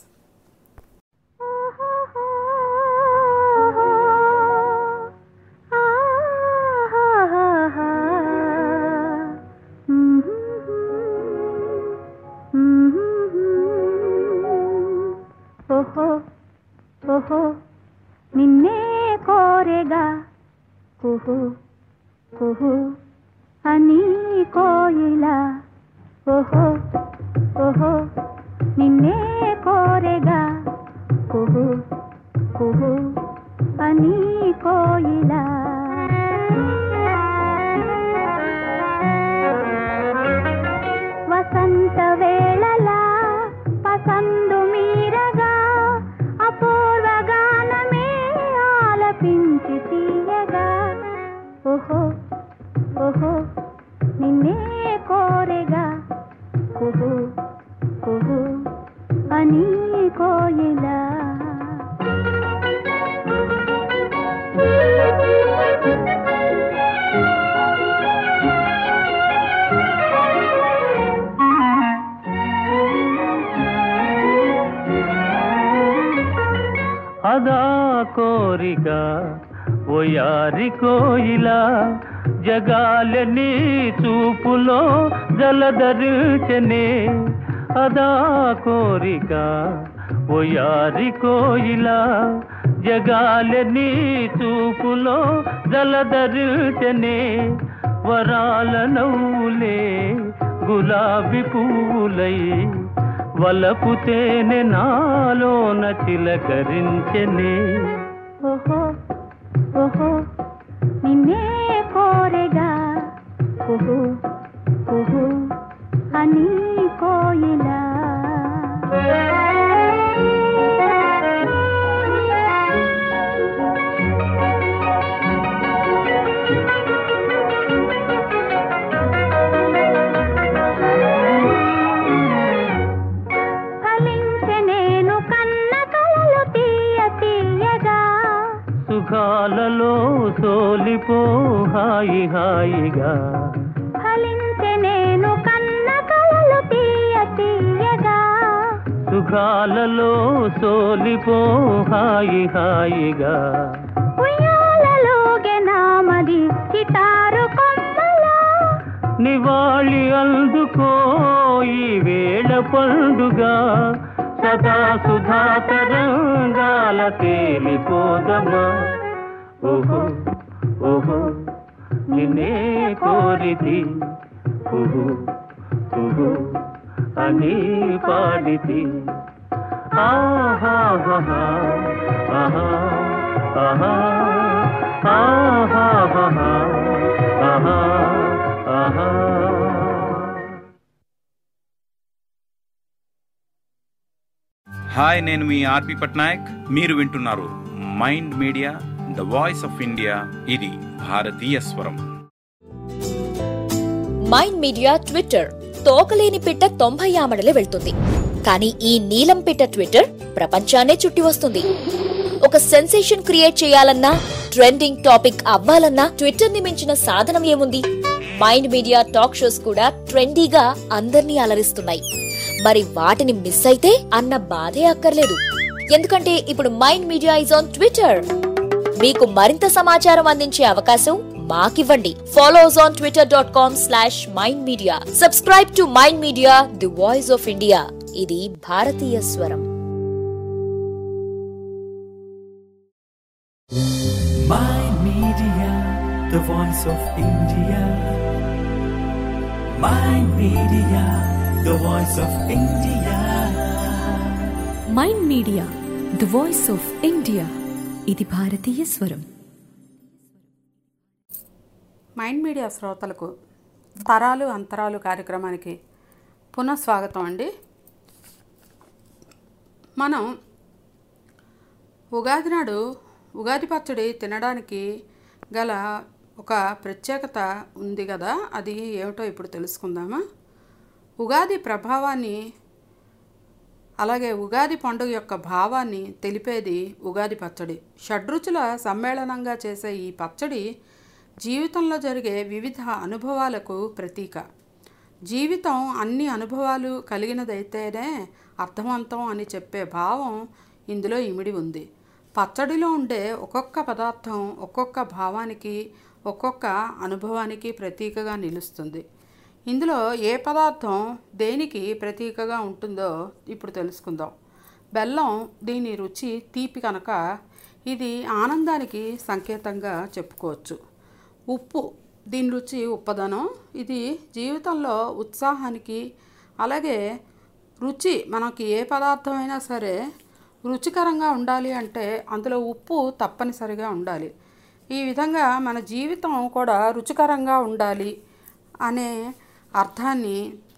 ఓహో ఓహో నిన్నే కోరెగా కుహు కుహు అని కోయిల ఓహో ఓహో నిన్నే కోరెగా కుహు కుహు అని కోయిల వసంత వేళలా పసందు మీరగా అపూర్వ గానమే ఆలపించి తీయగా ఓహో ఓహో నిన్నే కోరెగా కుహు కుహు అని కోయిలా అదా కోరిక ఓయారి కోయిల జగాలని చూపులో జలధరించనే అదా కోరిక ఓయారి కోయిల జగాలని చూపులో జలధరించనే వరాల నవ్వులే గులాబీ పువ్వులై వలపు తేనె నాలోన చిలకరించనే ఓహో ఓహో నిన్నే కోరెగా కుహు కుహు అని కోయిలా ఫలించె నేను కన్న కలలు తీయ తీయగా సుఖాలలో సోలిపో హాయి హాయిగా ఫలించె నేను కన్న కలలు తీయ తీయగా సుఖాలలో సోలిపో హాయి హాయిగా ఉయ్యాలలోగే నామది సితారు కొమ్మలా నివాళి అందుకో ఈ వేళ పండుగ సదా సుధా తరంగాల తేలిపోదమా ఓహో ఓహో నిన్నే కోరితి కుహు కుహు అని పాడితి ఆహాహా ఆహా ఆహా ఆహాహా ఆహా ఆహా హాయ్ నేను మీ ఆర్పి పట్నాయక్ మీరు వింటున్నారు mind media the voice of India ఇది భారతీయ స్వరం మైండ్ మీడియా ట్విట్టర్ తోకలేని పిట్ట తొంభై ఆమడలు వెళ్తుంది కానీ ఈ నీలం పిట్ట ట్విట్టర్ ప్రపంచాన్నే చుట్టి వస్తుంది ఒక సెన్సేషన్ క్రియేట్ చేయాలన్నా ట్రెండింగ్ టాపిక్ అవ్వాలన్నా ట్విట్టర్ ని మించిన సాధనం ఏముంది మైండ్ మీడియా టాక్ షోస్ కూడా ట్రెండీగా అందర్నీ అలరిస్తున్నాయి మరి వాటిని మిస్ అయితే అన్న బాధే అక్కర్లేదు ఎందుకంటే ఇప్పుడు Mind Media is on Twitter మీకు మరింత సమాచారం అందించే అవకాశం మాకివ్వండి follow us on Twitter dot com slash Mind Media subscribe to Mind Media the voice of India ఇది భారతీయ స్వరం Mind Media, the voice of India. Mind Media, the voice of India. Mind media the voice of India ఇది భారతీయ స్వరం mind media శ్రోతలకు తరాలు అంతరాలు కార్యక్రమానికి పునఃస్వాగతం అండి మనం ఉగాది నాడు ఉగాది పచ్చడి తినడానికి గల ఒక ప్రత్యేకత ఉంది కదా అది ఏమిటో ఇప్పుడు తెలుసుకుందామా ఉగాది ప్రభావాన్ని అలాగే ఉగాది పండుగ యొక్క భావాన్ని తెలిపేది ఉగాది పచ్చడి షడ్రుచుల సమ్మేళనంగా చేసే ఈ పచ్చడి జీవితంలో జరిగే వివిధ అనుభవాలకు ప్రతీక జీవితం అన్ని అనుభవాలు కలిగినదైతేనే అర్థవంతం అని చెప్పే భావం ఇందులో ఇమిడి ఉంది పచ్చడిలో ఉండే ఒక్కొక్క పదార్థం ఒక్కొక్క భావానికి ఒక్కొక్క అనుభవానికి ప్రతీకగా నిలుస్తుంది ఇందులో ఏ పదార్థం దేనికి ప్రతీకగా ఉంటుందో ఇప్పుడు తెలుసుకుందాం బెల్లం దీని రుచి తీపి కనుక ఇది ఆనందానికి సంకేతంగా చెప్పుకోవచ్చు ఉప్పు దీని రుచి ఉప్పదనం ఇది జీవితంలో ఉత్సాహానికి అలాగే రుచి మనకి ఏ పదార్థమైనా సరే రుచికరంగా ఉండాలి అంటే అందులో ఉప్పు తప్పనిసరిగా ఉండాలి ఈ విధంగా మన జీవితం కూడా రుచికరంగా ఉండాలి అనే అర్థాన్ని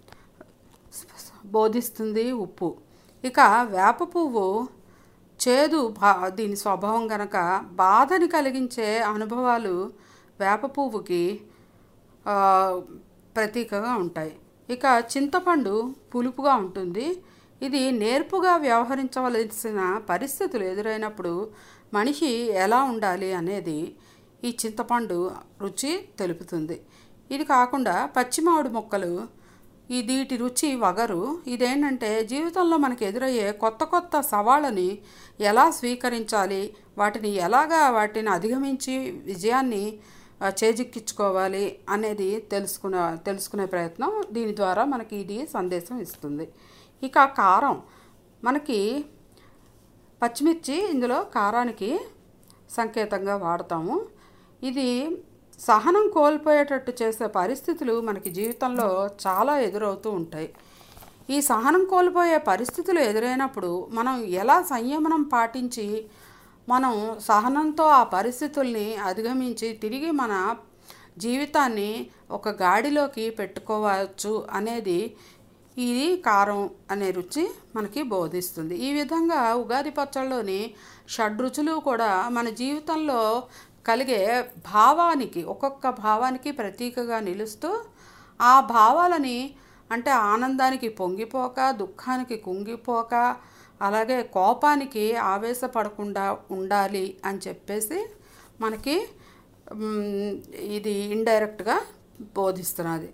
బోధిస్తుంది ఉప్పు ఇక వేప పువ్వు చేదు బా దీని స్వభావం గనక బాధని కలిగించే అనుభవాలు వేప పువ్వుకి ఆ, ప్రతీకగా ఉంటాయి ఇక చింతపండు పులుపుగా ఉంటుంది ఇది నేర్పుగా వ్యవహరించవలసిన పరిస్థితులు ఎదురైనప్పుడు మనిషి ఎలా ఉండాలి అనేది ఈ చింతపండు రుచి తెలుపుతుంది ఇది కాకుండా పచ్చి మామిడి మొక్కలు ఈ వీటి రుచి వగరు ఇదేంటంటే జీవితంలో మనకు ఎదురయ్యే కొత్త కొత్త సవాళ్ళని ఎలా స్వీకరించాలి వాటిని ఎలాగా వాటిని అధిగమించి విజయాన్ని ఆ, చేజిక్కించుకోవాలి అనేది తెలుసుకునే తెలుసుకునే ప్రయత్నం దీని ద్వారా మనకి ఇది సందేశం ఇస్తుంది ఇక కారం మనకి పచ్చిమిర్చి ఇందులో కారానికి సంకేతంగా వాడతాము ఇది సహనం కోల్పోయేటట్టు చేసే పరిస్థితులు మనకి జీవితంలో చాలా ఎదురవుతూ ఉంటాయి ఈ సహనం కోల్పోయే పరిస్థితులు ఎదురైనప్పుడు మనం ఎలా సంయమనం పాటించి మనం సహనంతో ఆ పరిస్థితుల్ని అధిగమించి తిరిగి మన జీవితాన్ని ఒక గాడిలోకి పెట్టుకోవచ్చు అనేది ఇది కారం అనే రుచి మనకి బోధిస్తుంది ఈ విధంగా ఉగాది పచ్చళ్ళలోని షడ్రుచులు కూడా మన జీవితంలో కలిగే భావానికి ఒక్కొక్క భావానికి ప్రతీకగా నిలుస్తూ ఆ భావాలని అంటే ఆనందానికి పొంగిపోక దుఃఖానికి కుంగిపోక అలాగే కోపానికి ఆవేశపడకుండా ఉండాలి అని చెప్పేసి మనకి మ్, ఇది ఇండైరెక్ట్గా బోధిస్తున్నది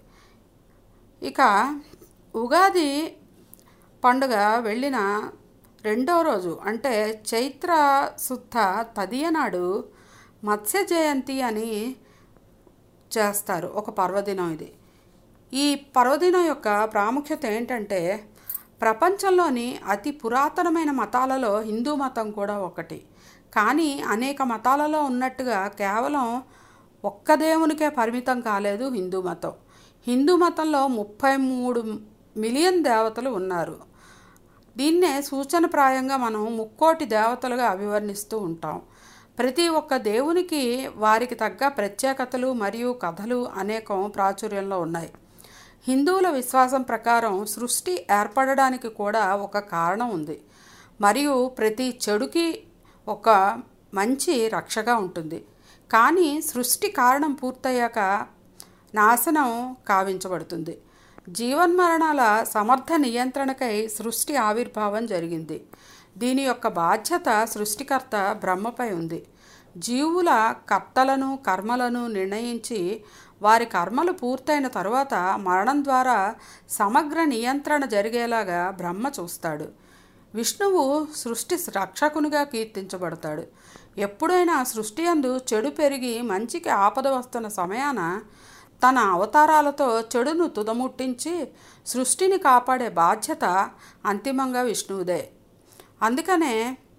ఇక ఉగాది పండుగ వెళ్ళిన రెండో రోజు అంటే చైత్ర శుద్ధ తదియ నాడు మత్స్య జయంతి అని చేస్తారు ఒక పర్వదినం ఇది ఈ పర్వదినం యొక్క ప్రాముఖ్యత ఏంటంటే ప్రపంచంలోని అతి పురాతనమైన మతాలలో హిందూ మతం కూడా ఒకటి కానీ అనేక మతాలలో ఉన్నట్టుగా కేవలం ఒక్క దేవునికే పరిమితం కాలేదు హిందూ మతం హిందూ మతంలో ముప్పై మూడు మిలియన్ దేవతలు ఉన్నారు దీన్నే సూచనప్రాయంగా మనం ముక్కోటి దేవతలుగా అభివర్ణిస్తూ ఉంటాం ప్రతి ఒక్క దేవునికి వారికి తగ్గ ప్రత్యేకతలు మరియు కథలు అనేకం ప్రాచుర్యంలో ఉన్నాయి హిందువుల విశ్వాసం ప్రకారం సృష్టి ఏర్పడడానికి కూడా ఒక కారణం ఉంది మరియు ప్రతి చెడుకి ఒక మంచి రక్షగా ఉంటుంది కానీ సృష్టి కారణం పూర్తయ్యాక నాశనం కావించబడుతుంది జీవన్మరణాల సమర్థ నియంత్రణకై సృష్టి ఆవిర్భావం జరిగింది దీని యొక్క బాధ్యత సృష్టికర్త బ్రహ్మపై ఉంది జీవుల కర్తలను కర్మలను నిర్ణయించి వారి కర్మలు పూర్తయిన తరువాత మరణం ద్వారా సమగ్ర నియంత్రణ జరిగేలాగా బ్రహ్మ చూస్తాడు విష్ణువు సృష్టి రక్షకునిగా కీర్తించబడతాడు ఎప్పుడైనా సృష్టి అందు చెడు పెరిగి మంచికి ఆపద వస్తున్న సమయాన తన అవతారాలతో చెడును తుదముట్టించి సృష్టిని కాపాడే బాధ్యత అంతిమంగా విష్ణువుదే అందుకనే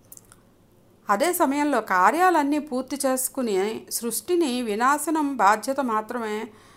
అదే సమయంలో కార్యాలన్నీ పూర్తి చేసుకుని సృష్టిని వినాశనం బాధ్యత మాత్రమే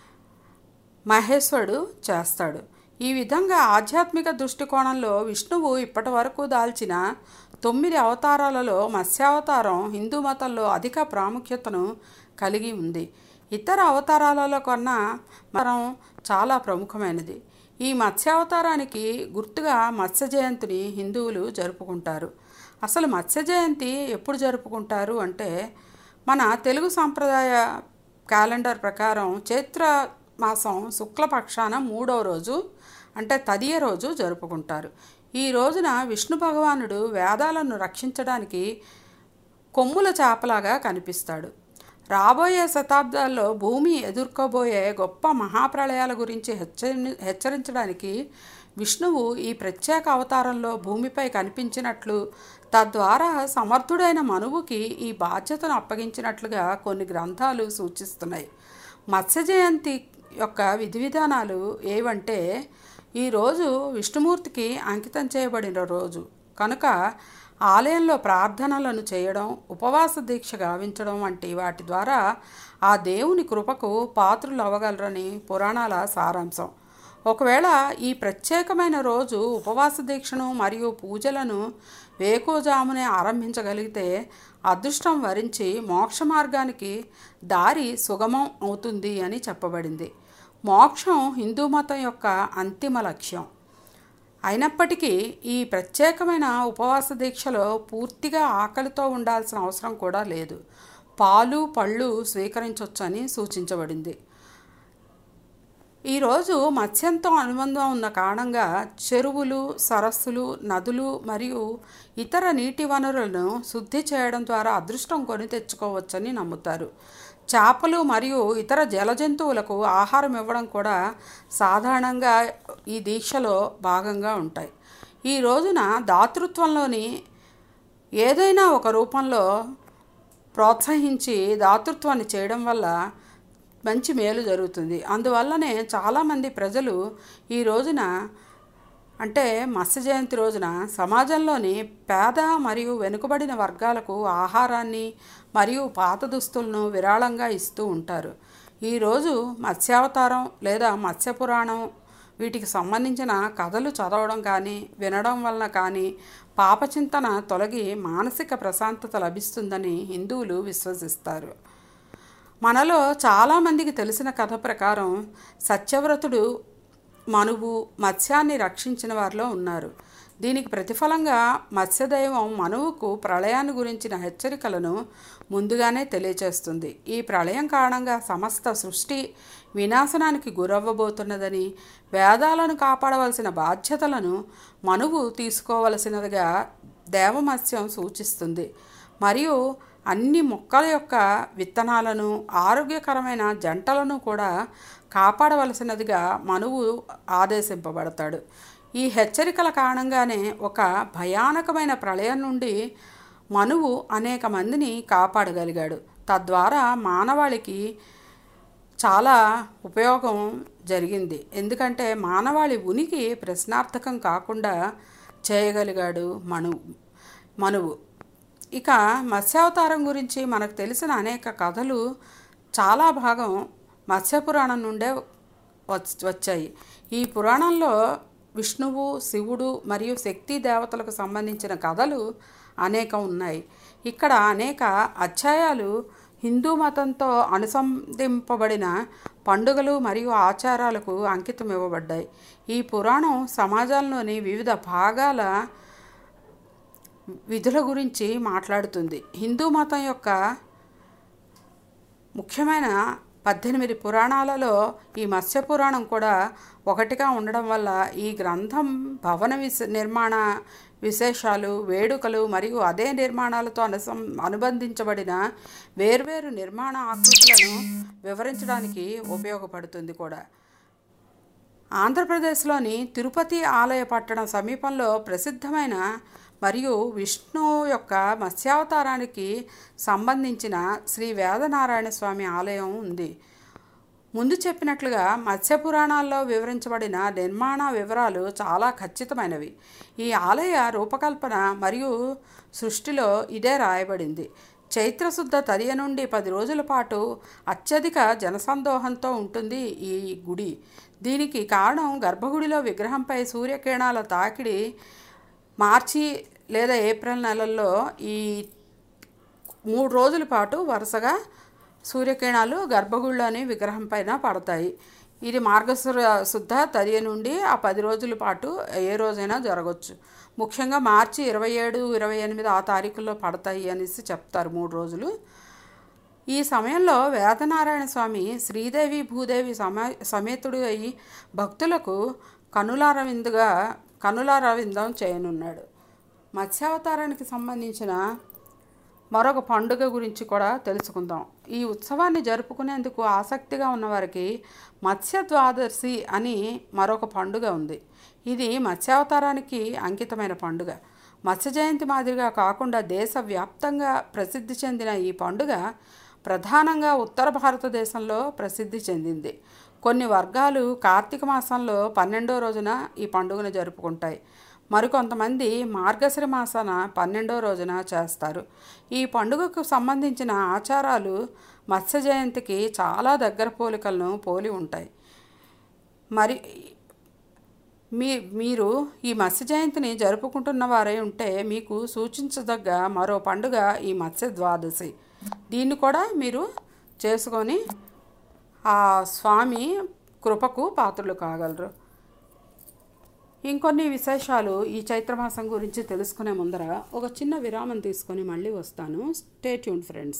మహేశ్వరుడు చేస్తాడు ఈ విధంగా ఆధ్యాత్మిక దృష్టికోణంలో విష్ణువు ఇప్పటి వరకు దాల్చిన తొమ్మిది అవతారాలలో మత్స్యావతారం హిందూ మతంలో అధిక ప్రాముఖ్యతను కలిగి ఉంది ఇతర అవతారాలలో కన్నా మనం చాలా ప్రముఖమైనది ఈ మత్స్యావతారానికి గుర్తుగా మత్స్య జయంతిని హిందువులు జరుపుకుంటారు అసలు మత్స్య జయంతి ఎప్పుడు జరుపుకుంటారు అంటే మన తెలుగు సాంప్రదాయ క్యాలెండర్ ప్రకారం చైత్ర మాసం శుక్లపక్షాన మూడవ రోజు అంటే తదియ రోజు జరుపుకుంటారు ఈ రోజున విష్ణు భగవానుడు వేదాలను రక్షించడానికి కొమ్ముల చేపలాగా కనిపిస్తాడు రాబోయే శతాబ్దాల్లో భూమి ఎదుర్కోబోయే గొప్ప మహాప్రళయాల గురించి హెచ్చరి హెచ్చరించడానికి విష్ణువు ఈ ప్రత్యేక అవతారంలో భూమిపై కనిపించినట్లు తద్వారా సమర్థుడైన మనువుకి ఈ బాధ్యతను అప్పగించినట్లుగా కొన్ని గ్రంథాలు సూచిస్తున్నాయి మత్స్య జయంతి యొక్క విధి విధానాలు ఏవంటే ఈరోజు విష్ణుమూర్తికి అంకితం చేయబడిన రోజు కనుక ఆలయంలో ప్రార్థనలను చేయడం ఉపవాస దీక్ష గావించడం వంటి వాటి ద్వారా ఆ దేవుని కృపకు పాత్రులు అవ్వగలరని పురాణాల సారాంశం ఒకవేళ ఈ ప్రత్యేకమైన రోజు ఉపవాస దీక్షను మరియు పూజలను వేకోజామునే ఆరంభించగలిగితే అదృష్టం వరించి మోక్ష మార్గానికి దారి సుగమం అవుతుంది అని చెప్పబడింది మోక్షం హిందూ మతం యొక్క అంతిమ లక్ష్యం అయినప్పటికీ ఈ ప్రత్యేకమైన ఉపవాస దీక్షలో పూర్తిగా ఆకలితో ఉండాల్సిన అవసరం కూడా లేదు పాలు పళ్ళు స్వీకరించవచ్చని సూచించబడింది ఈరోజు మత్స్యంతో అనుబంధం ఉన్న కారణంగా చెరువులు సరస్సులు నదులు మరియు ఇతర నీటి వనరులను శుద్ధి చేయడం ద్వారా అదృష్టం కొని తెచ్చుకోవచ్చని నమ్ముతారు చేపలు మరియు ఇతర జల జంతువులకు ఆహారం ఇవ్వడం కూడా సాధారణంగా ఈ దీక్షలో భాగంగా ఉంటాయి ఈ రోజున దాతృత్వంలోని ఏదైనా ఒక రూపంలో ప్రోత్సహించి దాతృత్వాన్ని చేయడం వల్ల మంచి మేలు జరుగుతుంది అందువల్లనే చాలామంది ప్రజలు ఈ రోజున అంటే మత్స్య జయంతి రోజున సమాజంలోని పేద మరియు వెనుకబడిన వర్గాలకు ఆహారాన్ని మరియు పాత దుస్తులను విరాళంగా ఇస్తూ ఉంటారు ఈరోజు మత్స్యావతారం లేదా మత్స్య పురాణం వీటికి సంబంధించిన కథలు చదవడం కానీ వినడం వలన కానీ పాపచింతన తొలగి మానసిక ప్రశాంతత లభిస్తుందని హిందువులు విశ్వసిస్తారు మనలో చాలామందికి తెలిసిన కథ ప్రకారం సత్యవ్రతుడు మనువు మత్స్యాన్ని రక్షించిన వారిలో ఉన్నారు దీనికి ప్రతిఫలంగా మత్స్యదైవం మనువుకు ప్రళయాన్ని గురించిన హెచ్చరికలను ముందుగానే తెలియచేస్తుంది ఈ ప్రళయం కారణంగా సమస్త సృష్టి వినాశనానికి గురవ్వబోతున్నదని వేదాలను కాపాడవలసిన బాధ్యతలను మనువు తీసుకోవలసినదిగా దేవమత్స్యం సూచిస్తుంది మరియు అన్ని మొక్కల యొక్క విత్తనాలను ఆరోగ్యకరమైన జంటలను కూడా కాపాడవలసినదిగా మనువు ఆదేశింపబడతాడు ఈ హెచ్చరికల కారణంగానే ఒక భయానకమైన ప్రళయం నుండి మనువు అనేక మందిని కాపాడగలిగాడు తద్వారా మానవాళికి చాలా ఉపయోగం జరిగింది ఎందుకంటే మానవాళి ఉనికి ప్రశ్నార్థకం కాకుండా చేయగలిగాడు మనువు మనువు ఇక మత్స్యావతారం గురించి మనకు తెలిసిన అనేక కథలు చాలా భాగం మత్స్యపురాణం నుండే వచ్- వచ్చాయి ఈ పురాణంలో విష్ణువు శివుడు మరియు శక్తి దేవతలకు సంబంధించిన కథలు అనేకం ఉన్నాయి ఇక్కడ అనేక అధ్యాయాలు హిందూ మతంతో అనుసంధింపబడిన పండుగలు మరియు ఆచారాలకు అంకితం ఇవ్వబడ్డాయి ఈ పురాణం సమాజంలోని వివిధ భాగాల విధుల గురించి మాట్లాడుతుంది హిందూ మతం యొక్క ముఖ్యమైన పద్దెనిమిది పురాణాలలో ఈ మత్స్య పురాణం కూడా ఒకటిగా ఉండడం వల్ల ఈ గ్రంథం భవన విశ నిర్మాణ విశేషాలు వేడుకలు మరియు అదే నిర్మాణాలతో అనుసం అనుబంధించబడిన వేర్వేరు నిర్మాణ ఆకృతులను వివరించడానికి ఉపయోగపడుతుంది కూడా ఆంధ్రప్రదేశ్లోని తిరుపతి ఆలయ పట్టణం సమీపంలో ప్రసిద్ధమైన మరియు విష్ణు యొక్క మత్స్యావతారానికి సంబంధించిన శ్రీ వేదనారాయణ స్వామి ఆలయం ఉంది ముందు చెప్పినట్లుగా మత్స్య పురాణాల్లో వివరించబడిన నిర్మాణ వివరాలు చాలా ఖచ్చితమైనవి ఈ ఆలయ రూపకల్పన మరియు సృష్టిలో ఇదే రాయబడింది చైత్రశుద్ధ తదియ నుండి పది రోజుల పాటు అత్యధిక జనసందోహంతో ఉంటుంది ఈ గుడి దీనికి కారణం గర్భగుడిలో విగ్రహంపై సూర్యకిరణాల తాకిడి మార్చి లేదా ఏప్రిల్ నెలల్లో ఈ మూడు రోజుల పాటు వరుసగా సూర్యకిరణాలు గర్భగుడిలోని విగ్రహం పైన పడతాయి ఇది మార్గశుర శుద్ధ తదియ నుండి ఆ పది రోజుల పాటు ఏ రోజైనా జరగవచ్చు ముఖ్యంగా మార్చి ఇరవై ఏడు ఇరవై ఎనిమిది ఆ తారీఖుల్లో పడతాయి అనేసి చెప్తారు మూడు రోజులు ఈ సమయంలో వేదనారాయణ స్వామి శ్రీదేవి భూదేవి సమ సమేతుడు అయి భక్తులకు కనులార విందుగా కనులార విందం చేయనున్నాడు మత్స్యావతారానికి సంబంధించిన మరొక పండుగ గురించి కూడా తెలుసుకుందాం ఈ ఉత్సవాన్ని జరుపుకునేందుకు ఆసక్తిగా ఉన్నవారికి మత్స్య ద్వాదశి అని మరొక పండుగ ఉంది ఇది మత్స్యావతారానికి అంకితమైన పండుగ మత్స్య జయంతి మాదిరిగా కాకుండా దేశవ్యాప్తంగా ప్రసిద్ధి చెందిన ఈ పండుగ ప్రధానంగా ఉత్తర భారతదేశంలో ప్రసిద్ధి చెందింది కొన్ని వర్గాలు కార్తీక మాసంలో పన్నెండో రోజున ఈ పండుగను జరుపుకుంటాయి మరికొంతమంది మార్గశిర మాసాన పన్నెండో రోజున చేస్తారు ఈ పండుగకు సంబంధించిన ఆచారాలు మత్స్య జయంతికి చాలా దగ్గర పోలికలను పోలి ఉంటాయి మరి మీ మీరు ఈ మత్స్య జయంతిని జరుపుకుంటున్న వారై ఉంటే మీకు సూచించదగ్గ మరో పండుగ ఈ మత్స్య ద్వాదశి దీన్ని కూడా మీరు చేసుకొని ఆ స్వామి కృపకు పాత్రలు కాగలరు ఇంకొన్ని విశేషాలు ఈ చైత్రమాసం గురించి తెలుసుకునే ముందర ఒక చిన్న విరామం తీసుకొని మళ్ళీ వస్తాను స్టే ట్యూన్ ఫ్రెండ్స్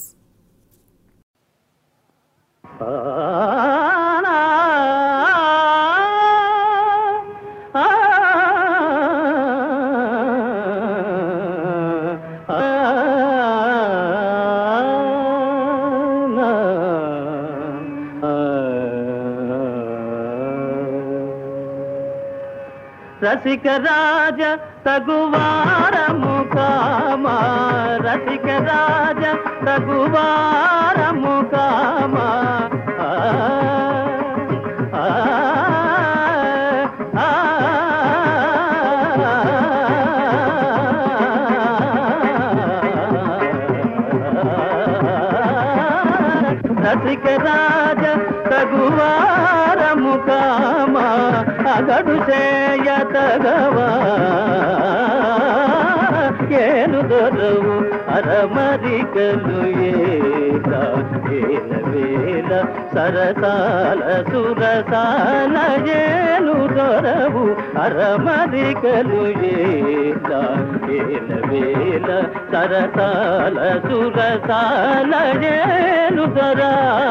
రసిక రాజ తగువారము కామా రసిక రాజ తగువారము కామా ఆ, ఆ, ఆ, రసిక రాజ తగువారము కామా అగడు చేయ తగవా ఏను దొరవు అరమరికలు ఏల ఏల వేల సరసాల సురసాల ఏను దొరవు అరమరికలు ఏల ఏల వేల సరసాల సురసాల ఏను దొరా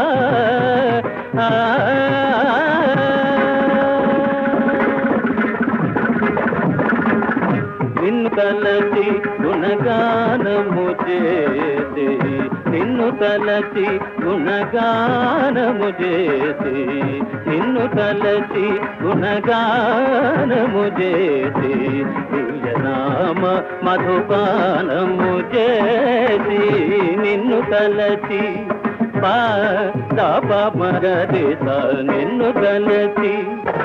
నిన్ను తలచి గుణగానము చేసి నిన్ను తలచి గుణగానము చేసి నిన్ను తలచి గుణగానము చేసి దివ్యనామ మధుపానము చేసి నిన్ను తలచి పా దాప మగదిస నిన్ను తలచి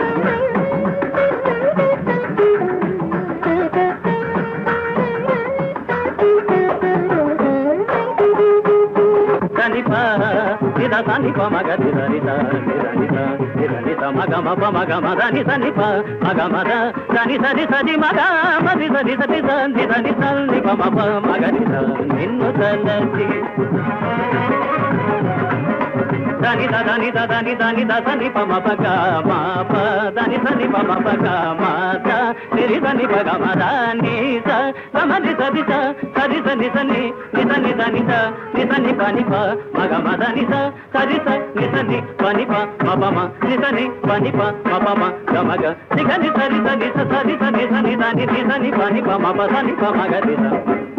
సనిప నిద సనిప మగ నిద నిద నిద నిద నిద నిద మగ మప మగ మద ని సనిప మగ మద సని సని సని మగ మది సని సని సని సని సని ప మప మగ నిద నిన్ను తలచి దని దని దని దని దని ప మ ప గ మ ప దని దని ప మ ప గ మ ద నిరి దని ప గ మ ద ని స సమ ని స ది స సరి స ని స ని ని స ని ద ని స ని స ని ప ని ప మ గ మ ద ని స సరి స ని స ని ప ని ప మ ప మ ని స ని ప ని ప మ ప మ గ మ గ ని గ ని సరి స ని స సరి స ని స ని ద ని ని స ని ప ని ప మ ప స ని ప మ గ ని స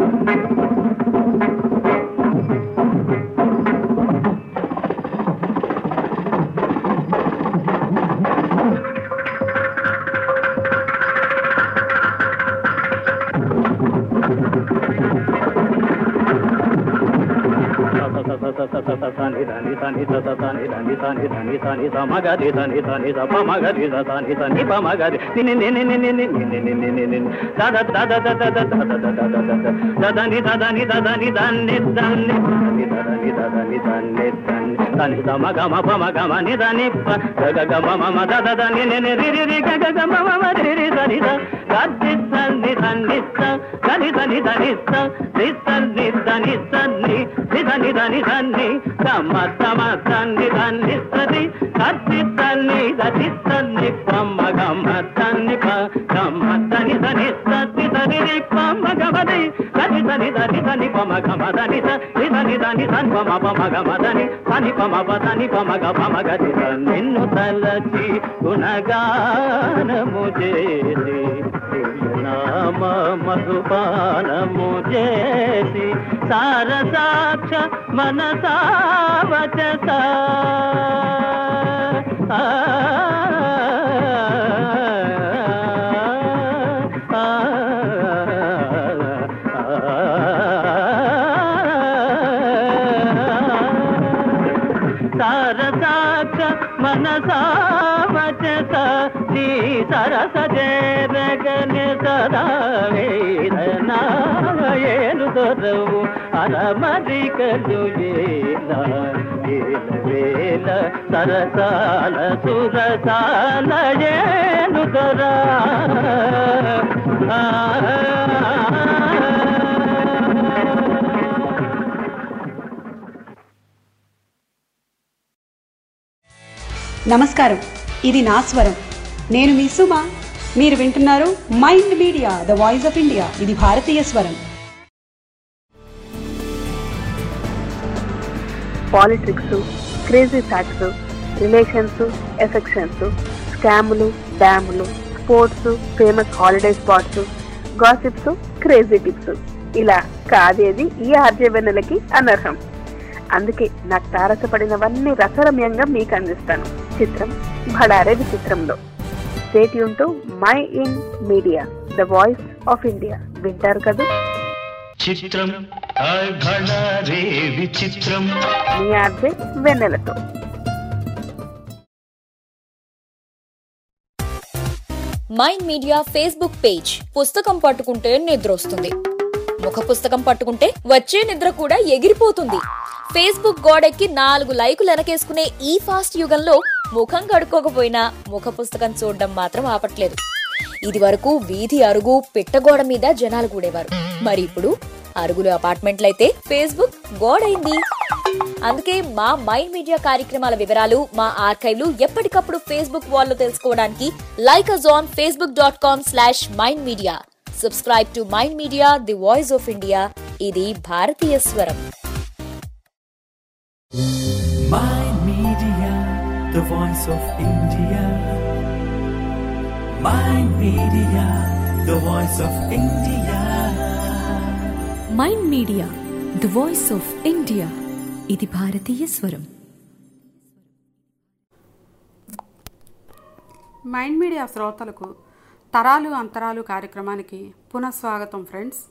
దని దని దని తమ తమ తంది దని సరి కత్తి తన్ని గతి తన్ని పమ్మ గమ్మ తన్ని ప గమ్మ తని దని సతి దని రి పమ్మ గమది గతి దని దని దని పమ్మ గమ దని స ని దని దని సన్ ప పమ పమగ మదని సని పమ పదని పమగ పమగ దిద నిన్ను తలచి గుణగానము చేసి నామ మధుపానము చేసి సారసాక్ష మనసావచత సారసాక్ష మనసావచత నీ సరస జగని సదా వేదనాయను దొరవు అరమరికలు వేల వేల సరసాల సురసాల ఏను దొరా నమస్కారం ఇది నా స్వరం నేను మీ సుమ మీరు వింటున్నారు mind media the voice of India ఇది భారతీయ స్వరం politics crazy facts relations affections స్కాములు డ్యాములు sports famous holiday spots gossips crazy tips ఇలా కాదేది ఈ ఆర్జవెన్నెలకి అనర్హం అందుకే నాకు తారసపడినవన్నీ రసరమ్యంగా మీకు అందిస్తాను చిత్రం భడారే విచిత్రంలో stay tuned to Mind Media the voice of India వింటారు కదా చిత్రం రే విచిత్రం మీ ఆర్జే వెన్నెలతో మైండ్ మీడియా ఫేస్బుక్ పేజ్ పుస్తకం పట్టుకుంటే నిద్ర వస్తుంది ముఖ పుస్తకం పట్టుకుంటే వచ్చే నిద్ర కూడా ఎగిరిపోతుంది ఫేస్బుక్ గోడెక్కి నాలుగు లైకులు వెనకేసుకునే ఈ ఫాస్ట్ యుగంలో ముఖం కడుక్కోకపోయినా ముఖ పుస్తకం చూడడం మాత్రం ఆపట్లేదు ఇది వరకు వీధి అరుగు పిట్టగోడ మీద జనాలు కూడేవారు మరి ఇప్పుడు అరుగులు అపార్ట్మెంట్లయితే ఫేస్బుక్ గోడైంది అందుకే మా మైండ్ మీడియా కార్యక్రమాల వివరాలు మా ఆర్కైవ్లు ఎప్పటికప్పుడు ఫేస్బుక్ వాల్లో తెలుసుకోవడానికి like us on Facebook dot com slash Mind Media subscribe to Mind Media the voice of India ఇది భారతీయ స్వరం Mind Media, the voice of India. Mind Media, the voice of India. Mind media the voice of India ఇది భారతీయ స్వరం mind media శ్రోతలకు తరాలు అంతరాలు కార్యక్రమానికి పునఃస్వాగతం ఫ్రెండ్స్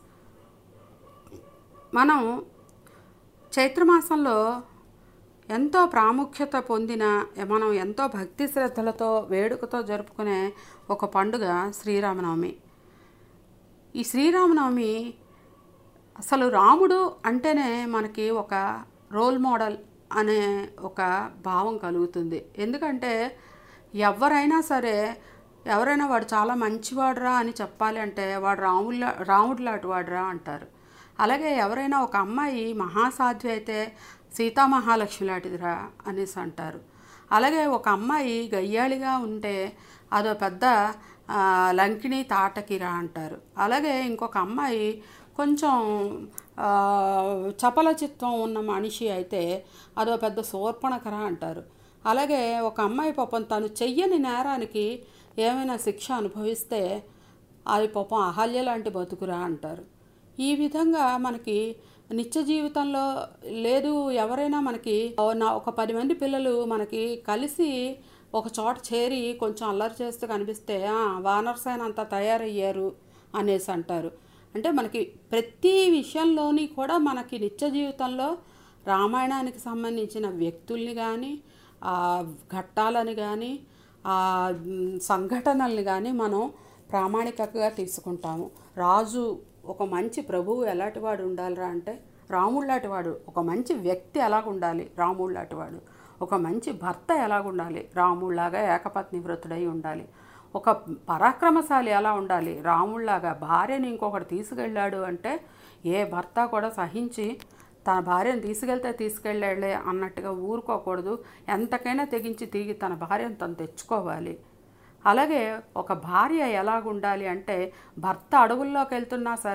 మనం చైత్రమాసంలో ఎంతో ప్రాముఖ్యత పొందిన మనం ఎంతో భక్తి శ్రద్ధలతో వేడుకతో జరుపుకునే ఒక పండుగ శ్రీరామనవమి ఈ శ్రీరామనవమి అసలు రాముడు అంటేనే మనకి ఒక రోల్ మోడల్ అనే ఒక భావం కలుగుతుంది ఎందుకంటే ఎవరైనా సరే ఎవరైనా వాడు చాలా మంచివాడురా అని చెప్పాలి అంటే వాడు రాముల రాముడు లాంటి వాడురా అంటారు అలాగే ఎవరైనా ఒక అమ్మాయి మహాసాధ్వి అయితే సీతామహాలక్ష్మి లాంటిదిరా అనేసి అంటారు అలాగే ఒక అమ్మాయి గయ్యాళిగా ఉంటే అదో పెద్ద ఆ, లంకిణి తాటకిరా అంటారు అలాగే ఇంకొక అమ్మాయి కొంచెం ఆ, చపల చిత్తం ఉన్న మనిషి అయితే అదో పెద్ద శూర్పణకర అంటారు అలాగే ఒక అమ్మాయి పాపం తను చెయ్యని నేరానికి ఏమైనా శిక్ష అనుభవిస్తే అది పాపం అహల్య లాంటి బతుకురా అంటారు ఈ విధంగా మనకి నిత్య జీవితంలో లేదు ఎవరైనా మనకి నా ఒక పది మంది పిల్లలు మనకి కలిసి ఒక చోట చేరి కొంచెం అల్లరి చేస్తూ కనిపిస్తే "ఆ, వానరసేన అంతా తయారయ్యారు అనేసి అంటారు అంటే మనకి ప్రతి విషయంలోని కూడా మనకి నిత్య జీవితంలో రామాయణానికి సంబంధించిన వ్యక్తుల్ని కానీ ఆ ఘట్టాలని కానీ ఆ మ్, సంఘటనల్ని కానీ మనం ప్రామాణికంగా తీసుకుంటాము రాజు ఒక మంచి ప్రభువు ఎలాంటి వాడు ఉండాలిరా అంటే రాముడు లాంటివాడు ఒక మంచి వ్యక్తి ఎలాగ ఉండాలి రాముడు లాంటివాడు ఒక మంచి భర్త ఎలాగ ఉండాలి రాముడిలాగా ఏకపత్ని వ్రతుడై ఉండాలి ఒక పరాక్రమశాలి ఎలా ఉండాలి రాముడిలాగా భార్యని ఇంకొకటి తీసుకెళ్ళాడు అంటే ఏ భర్త కూడా సహించి తన భార్యను తీసుకెళ్తే తీసుకెళ్ళాడులే అన్నట్టుగా ఊరుకోకూడదు ఎంతకైనా తెగించి తిరిగి తన భార్యను తను తెచ్చుకోవాలి అలాగే ఒక భార్య ఎలాగుండాలి అంటే భర్త అడవుల్లోకి వెళ్తున్నా సరే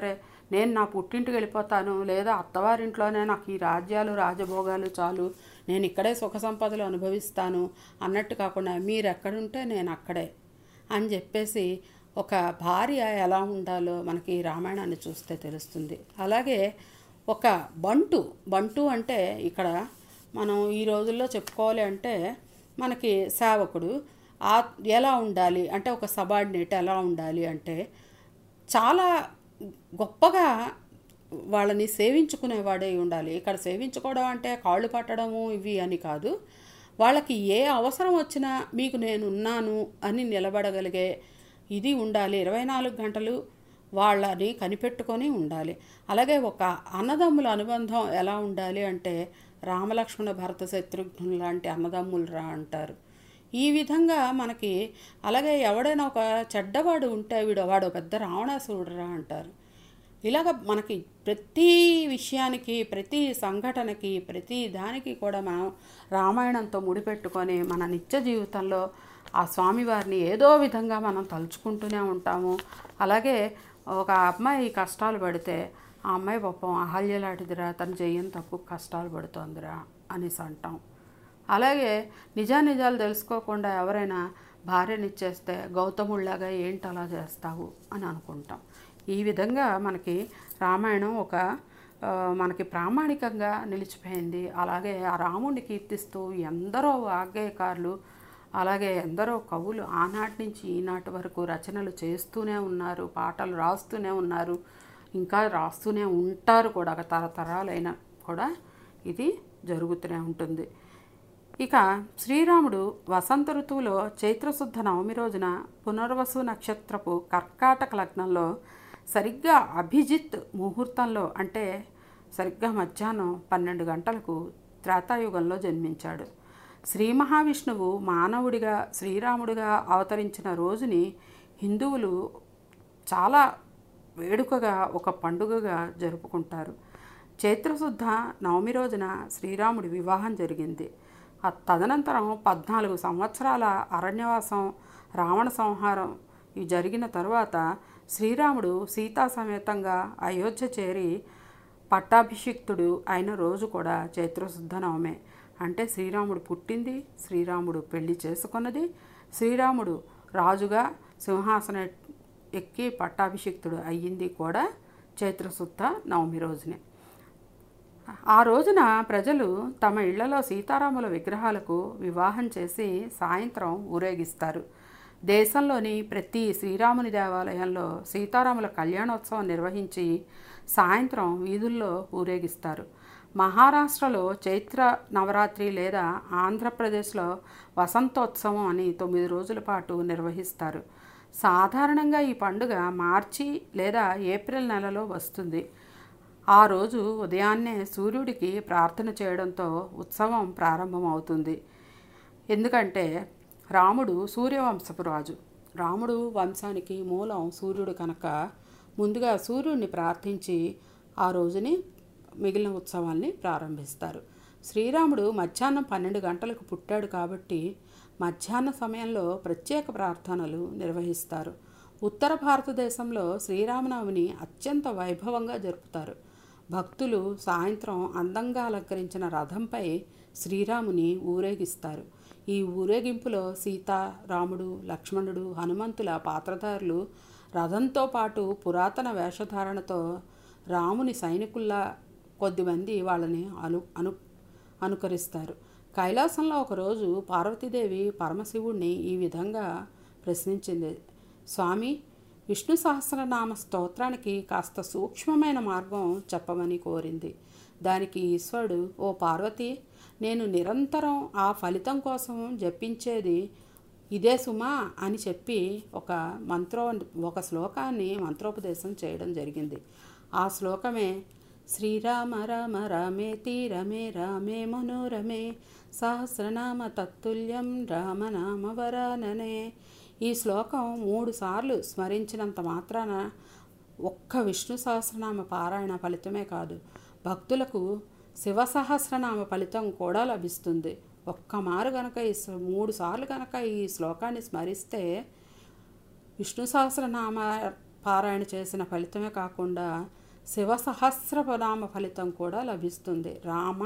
నేను నా పుట్టింటికి వెళ్ళిపోతాను లేదా అత్తవారింట్లోనే నాకు ఈ రాజ్యాలు రాజభోగాలు చాలు నేను ఇక్కడే సుఖ సంపదలు అనుభవిస్తాను అన్నట్టు కాకుండా మీరు ఎక్కడుంటే నేను అక్కడే అని చెప్పేసి ఒక భార్య ఎలా ఉండాలో మనకి రామాయణాన్ని చూస్తే తెలుస్తుంది అలాగే ఒక బంటు బంటు అంటే ఇక్కడ మనం ఈ రోజుల్లో చెప్పుకోవాలి అంటే మనకి సేవకుడు ఆ ఎలా ఉండాలి అంటే ఒక సబార్డినేట్ ఎలా ఉండాలి అంటే చాలా గొప్పగా వాళ్ళని సేవించుకునేవాడే ఉండాలి ఇక్కడ సేవించుకోవడం అంటే కాళ్ళు పట్టడము ఇవి అని కాదు వాళ్ళకి ఏ అవసరం వచ్చినా మీకు నేను ఉన్నాను అని నిలబడగలిగే ఇది ఉండాలి ఇరవై నాలుగు గంటలు వాళ్ళని కనిపెట్టుకొని ఉండాలి అలాగే ఒక అన్నదమ్ముల అనుబంధం ఎలా ఉండాలి అంటే రామలక్ష్మణ భరత శత్రుఘ్నులు లాంటి అన్నదమ్ములు రా అంటారు ఈ విధంగా మనకి అలాగే ఎవడైనా ఒక చెడ్డవాడు ఉంటే వీడు వాడు పెద్ద రావణాసురుడురా అంటారు ఇలాగ మనకి ప్రతి విషయానికి ప్రతి సంఘటనకి ప్రతి దానికి కూడా మనం రామాయణంతో ముడిపెట్టుకొని మన నిత్య జీవితంలో ఆ స్వామివారిని ఏదో విధంగా మనం తలుచుకుంటూనే ఉంటాము అలాగే ఒక అమ్మాయి కష్టాలు పడితే ఆ అమ్మాయి పాపం అహల్య లాంటిదిరా తను చెయ్యని తప్పు కష్టాలు పడుతోందిరా అనేసి అంటాం అలాగే నిజానిజాలు తెలుసుకోకుండా ఎవరైనా భార్యనిచ్చేస్తే గౌతముళ్లాగా ఏంటి అలా చేస్తావు అని అనుకుంటాం ఈ విధంగా మనకి రామాయణం ఒక ఆ, మనకి ప్రామాణికంగా నిలిచిపోయింది అలాగే ఆ రాముడిని కీర్తిస్తూ ఎందరో వాగ్గేయకారులు అలాగే ఎందరో కవులు ఆనాటి నుంచి ఈనాటి వరకు రచనలు చేస్తూనే ఉన్నారు పాటలు రాస్తూనే ఉన్నారు ఇంకా రాస్తూనే ఉంటారు కూడా తరతరాలైన కూడా ఇది జరుగుతూనే ఉంటుంది ఇక శ్రీరాముడు వసంత ఋతువులో చైత్రశుద్ధ నవమి రోజున పునర్వసు నక్షత్రపు కర్కాటక లగ్నంలో సరిగ్గా అభిజిత్ ముహూర్తంలో అంటే సరిగ్గా మధ్యాహ్నం పన్నెండు గంటలకు త్రేతాయుగంలో జన్మించాడు శ్రీ మహావిష్ణువు మానవుడిగా శ్రీరాముడిగా అవతరించిన రోజుని హిందువులు చాలా వేడుకగా ఒక పండుగగా జరుపుకుంటారు చైత్రశుద్ధ నవమి రోజున శ్రీరాముడి వివాహం జరిగింది ఆ తదనంతరం పద్నాలుగు సంవత్సరాల అరణ్యవాసం రావణ సంహారం ఇవి జరిగిన తరువాత శ్రీరాముడు సీతా సమేతంగా అయోధ్య చేరి పట్టాభిషిక్తుడు అయిన రోజు కూడా చైత్రశుద్ధ నవమే అంటే శ్రీరాముడు పుట్టింది శ్రీరాముడు పెళ్లి చేసుకున్నది శ్రీరాముడు రాజుగా సింహాసన ఎక్కి పట్టాభిషిక్తుడు అయ్యింది కూడా చైత్రశుద్ధ నవమి రోజునే ఆ రోజున ప్రజలు తమ ఇళ్లలో సీతారాముల విగ్రహాలకు వివాహం చేసి సాయంత్రం ఊరేగిస్తారు దేశంలోని ప్రతి శ్రీరాముని దేవాలయంలో సీతారాముల కళ్యాణోత్సవం నిర్వహించి సాయంత్రం వీధుల్లో ఊరేగిస్తారు మహారాష్ట్రలో చైత్ర నవరాత్రి లేదా ఆంధ్రప్రదేశ్లో వసంతోత్సవం అని తొమ్మిది రోజుల పాటు నిర్వహిస్తారు సాధారణంగా ఈ పండుగ మార్చి లేదా ఏప్రిల్ నెలలో వస్తుంది ఆ రోజు ఉదయాన్నే సూర్యుడికి ప్రార్థన చేయడంతో ఉత్సవం ప్రారంభమవుతుంది ఎందుకంటే రాముడు సూర్యవంశపు రాజు రాముడు వంశానికి మూలం సూర్యుడు కనుక ముందుగా సూర్యుడిని ప్రార్థించి ఆ రోజుని మిగిలిన ఉత్సవాల్ని ప్రారంభిస్తారు శ్రీరాముడు మధ్యాహ్నం పన్నెండు గంటలకు పుట్టాడు కాబట్టి మధ్యాహ్న సమయంలో ప్రత్యేక ప్రార్థనలు నిర్వహిస్తారు ఉత్తర భారతదేశంలో శ్రీరామనవమిని అత్యంత వైభవంగా జరుపుతారు భక్తులు సాయంత్రం అందంగా అలంకరించిన రథంపై శ్రీరాముని ఊరేగిస్తారు ఈ ఊరేగింపులో సీత రాముడు లక్ష్మణుడు హనుమంతుల పాత్రధారులు రథంతో పాటు పురాతన వేషధారణతో రాముని సైనికుల్లా కొద్దిమంది వాళ్ళని అను అను అనుకరిస్తారు కైలాసంలో ఒకరోజు పార్వతీదేవి పరమశివుణ్ణి ఈ విధంగా ప్రశ్నించింది స్వామి విష్ణు సహస్రనామ స్తోత్రానికి కాస్త సూక్ష్మమైన మార్గం చెప్పమని కోరింది దానికి ఈశ్వరుడు ఓ పార్వతి నేను నిరంతరం ఆ ఫలితం కోసం జపించేది ఇదే సుమా అని చెప్పి ఒక మంత్రో ఒక శ్లోకాన్ని మంత్రోపదేశం చేయడం జరిగింది ఆ శ్లోకమే శ్రీరామ రామ రామేతి రమే రామే మనోరమే సహస్రనామ తత్తుల్యం రామనామ వరాననే ఈ శ్లోకం మూడు సార్లు స్మరించినంత మాత్రాన ఒక్క విష్ణు సహస్రనామ పారాయణ ఫలితమే కాదు భక్తులకు శివ సహస్రనామ ఫలితం కూడా లభిస్తుంది ఒక్క మారు గనక ఈ శ్లో- మూడు సార్లు గనక ఈ శ్లోకాన్ని స్మరిస్తే విష్ణు సహస్రనామ పారాయణ చేసిన ఫలితమే కాకుండా శివ సహస్రనామ ఫలితం కూడా లభిస్తుంది రామ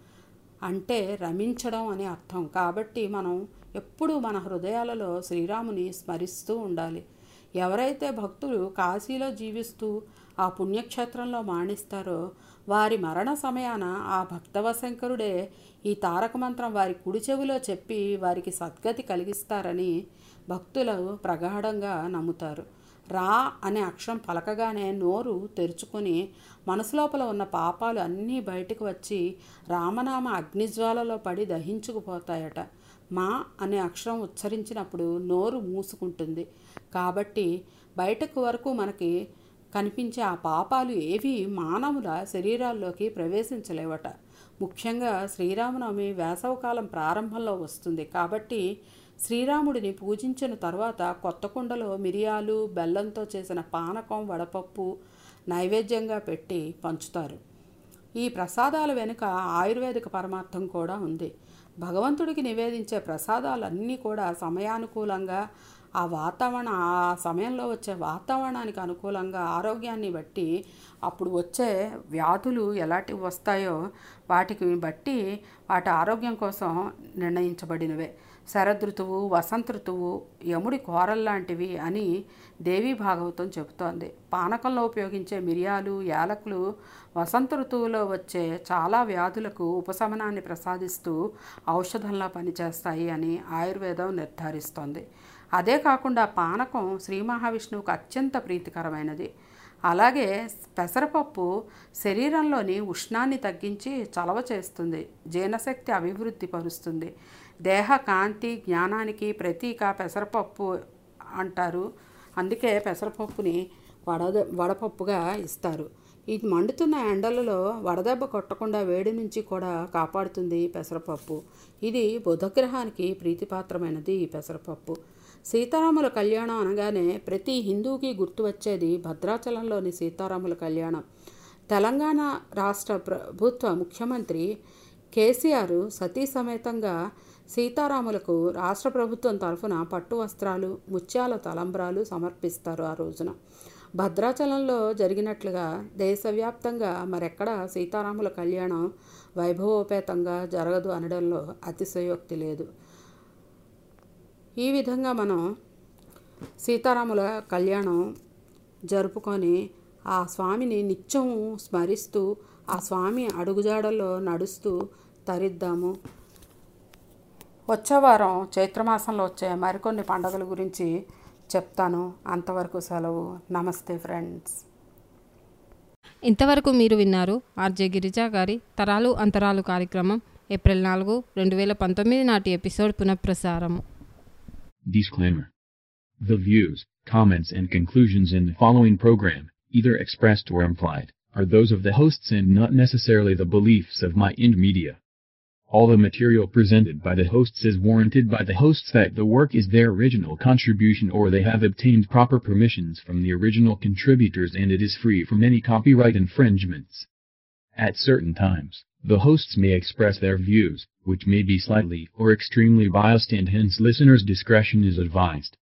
అంటే రమించడం అని అర్థం కాబట్టి మనం ఎప్పుడూ మన హృదయాలలో శ్రీరాముని స్మరిస్తూ ఉండాలి ఎవరైతే భక్తులు కాశీలో జీవిస్తూ ఆ పుణ్యక్షేత్రంలో మాణిస్తారో వారి మరణ సమయాన ఆ భక్తవశంకరుడే ఈ తారక మంత్రం వారి కుడి చెవిలో చెప్పి వారికి సద్గతి కలిగిస్తారని భక్తులు ప్రగాఢంగా నమ్ముతారు రా అనే అక్షరం పలకగానే నోరు తెరుచుకొని మనసు లోపల ఉన్న పాపాలు అన్నీ బయటకు వచ్చి రామనామ అగ్నిజ్వాలలో పడి దహించుకుపోతాయట మా అనే అక్షరం ఉచ్చరించినప్పుడు నోరు మూసుకుంటుంది కాబట్టి బయటకు వరకు మనకి కనిపించే ఆ పాపాలు ఏవి మానవుల శరీరాల్లోకి ప్రవేశించలేవట ముఖ్యంగా శ్రీరామనవమి వేసవకాలం ప్రారంభంలో వస్తుంది కాబట్టి శ్రీరాముడిని పూజించిన తర్వాత కొత్త కుండలో మిరియాలు బెల్లంతో చేసిన పానకం వడపప్పు నైవేద్యంగా పెట్టి పంచుతారు ఈ ప్రసాదాల వెనుక ఆయుర్వేదిక పరమార్థం కూడా ఉంది భగవంతుడికి నివేదించే ప్రసాదాలన్నీ కూడా సమయానుకూలంగా ఆ వాతావరణ ఆ సమయంలో వచ్చే వాతావరణానికి అనుకూలంగా ఆరోగ్యాన్ని బట్టి అప్పుడు వచ్చే వ్యాధులు ఎలాంటివి వస్తాయో వాటికి బట్టి వాటి ఆరోగ్యం కోసం నిర్ణయించబడినవే శరదృతువు వసంత ఋతువు యముడి కోరల్లాంటివి అని దేవీ భాగవతం చెబుతోంది పానకంలో ఉపయోగించే మిరియాలు యాలకులు వసంత ఋతువులో వచ్చే చాలా వ్యాధులకు ఉపశమనాన్ని ప్రసాదిస్తూ ఔషధంలా పనిచేస్తాయి అని ఆయుర్వేదం నిర్ధారిస్తోంది అదే కాకుండా పానకం శ్రీ మహావిష్ణువుకు అత్యంత ప్రీతికరమైనది అలాగే పెసరపప్పు శరీరంలోని ఉష్ణాన్ని తగ్గించి చలవ చేస్తుంది జీర్ణశక్తి అభివృద్ధి పరుస్తుంది దేహ కాంతి జ్ఞానానికి ప్రతీక పెసరపప్పు అంటారు అందుకే పెసరపప్పుని వడ వడపప్పుగా ఇస్తారు ఈ మండుతున్న ఎండలలో వడదెబ్బ కొట్టకుండా వేడి నుంచి కూడా కాపాడుతుంది పెసరపప్పు ఇది బుధగ్రహానికి ప్రీతిపాత్రమైనది ఈ పెసరపప్పు సీతారాముల కళ్యాణం అనగానే ప్రతి హిందూకి గుర్తు వచ్చేది భద్రాచలంలోని సీతారాముల కళ్యాణం తెలంగాణ రాష్ట్ర ప్రభుత్వ ముఖ్యమంత్రి కేసీఆర్ సతీ సమేతంగా సీతారాములకు రాష్ట్ర ప్రభుత్వం తరఫున పట్టు వస్త్రాలు ముత్యాల తలంబ్రాలు సమర్పిస్తారు ఆ రోజున భద్రాచలంలో జరిగినట్లుగా దేశవ్యాప్తంగా మరెక్కడ సీతారాముల కళ్యాణం వైభవోపేతంగా జరగదు అనడంలో అతిశయోక్తి లేదు ఈ విధంగా మనం సీతారాముల కళ్యాణం జరుపుకొని ఆ స్వామిని నిత్యం స్మరిస్తూ ఆ స్వామి అడుగుజాడల్లో నడుస్తూ తరిద్దాము వచ్చే వారం చైత్రమాసంలో వచ్చే మరికొన్ని పండుగల గురించి చెప్తాను అంతవరకు సెలవు నమస్తే ఫ్రెండ్స్ ఇంతవరకు మీరు విన్నారు ఆర్జే గిరిజా గారి తరాలు అంతరాలు కార్యక్రమం ఏప్రిల్ నాలుగు రెండు వేల పంతొమ్మిది నాటి ఎపిసోడ్ పునఃప్రసారం Disclaimer. The views, comments and conclusions in the following program, either expressed or implied, are those of the hosts and not necessarily the beliefs of Mind Media. All the material presented by the hosts is warranted by the hosts that the work is their original contribution or they have obtained proper permissions from the original contributors and it is free from any copyright infringements. At certain times, the hosts may express their views, which may be slightly or extremely biased and hence listeners' discretion is advised.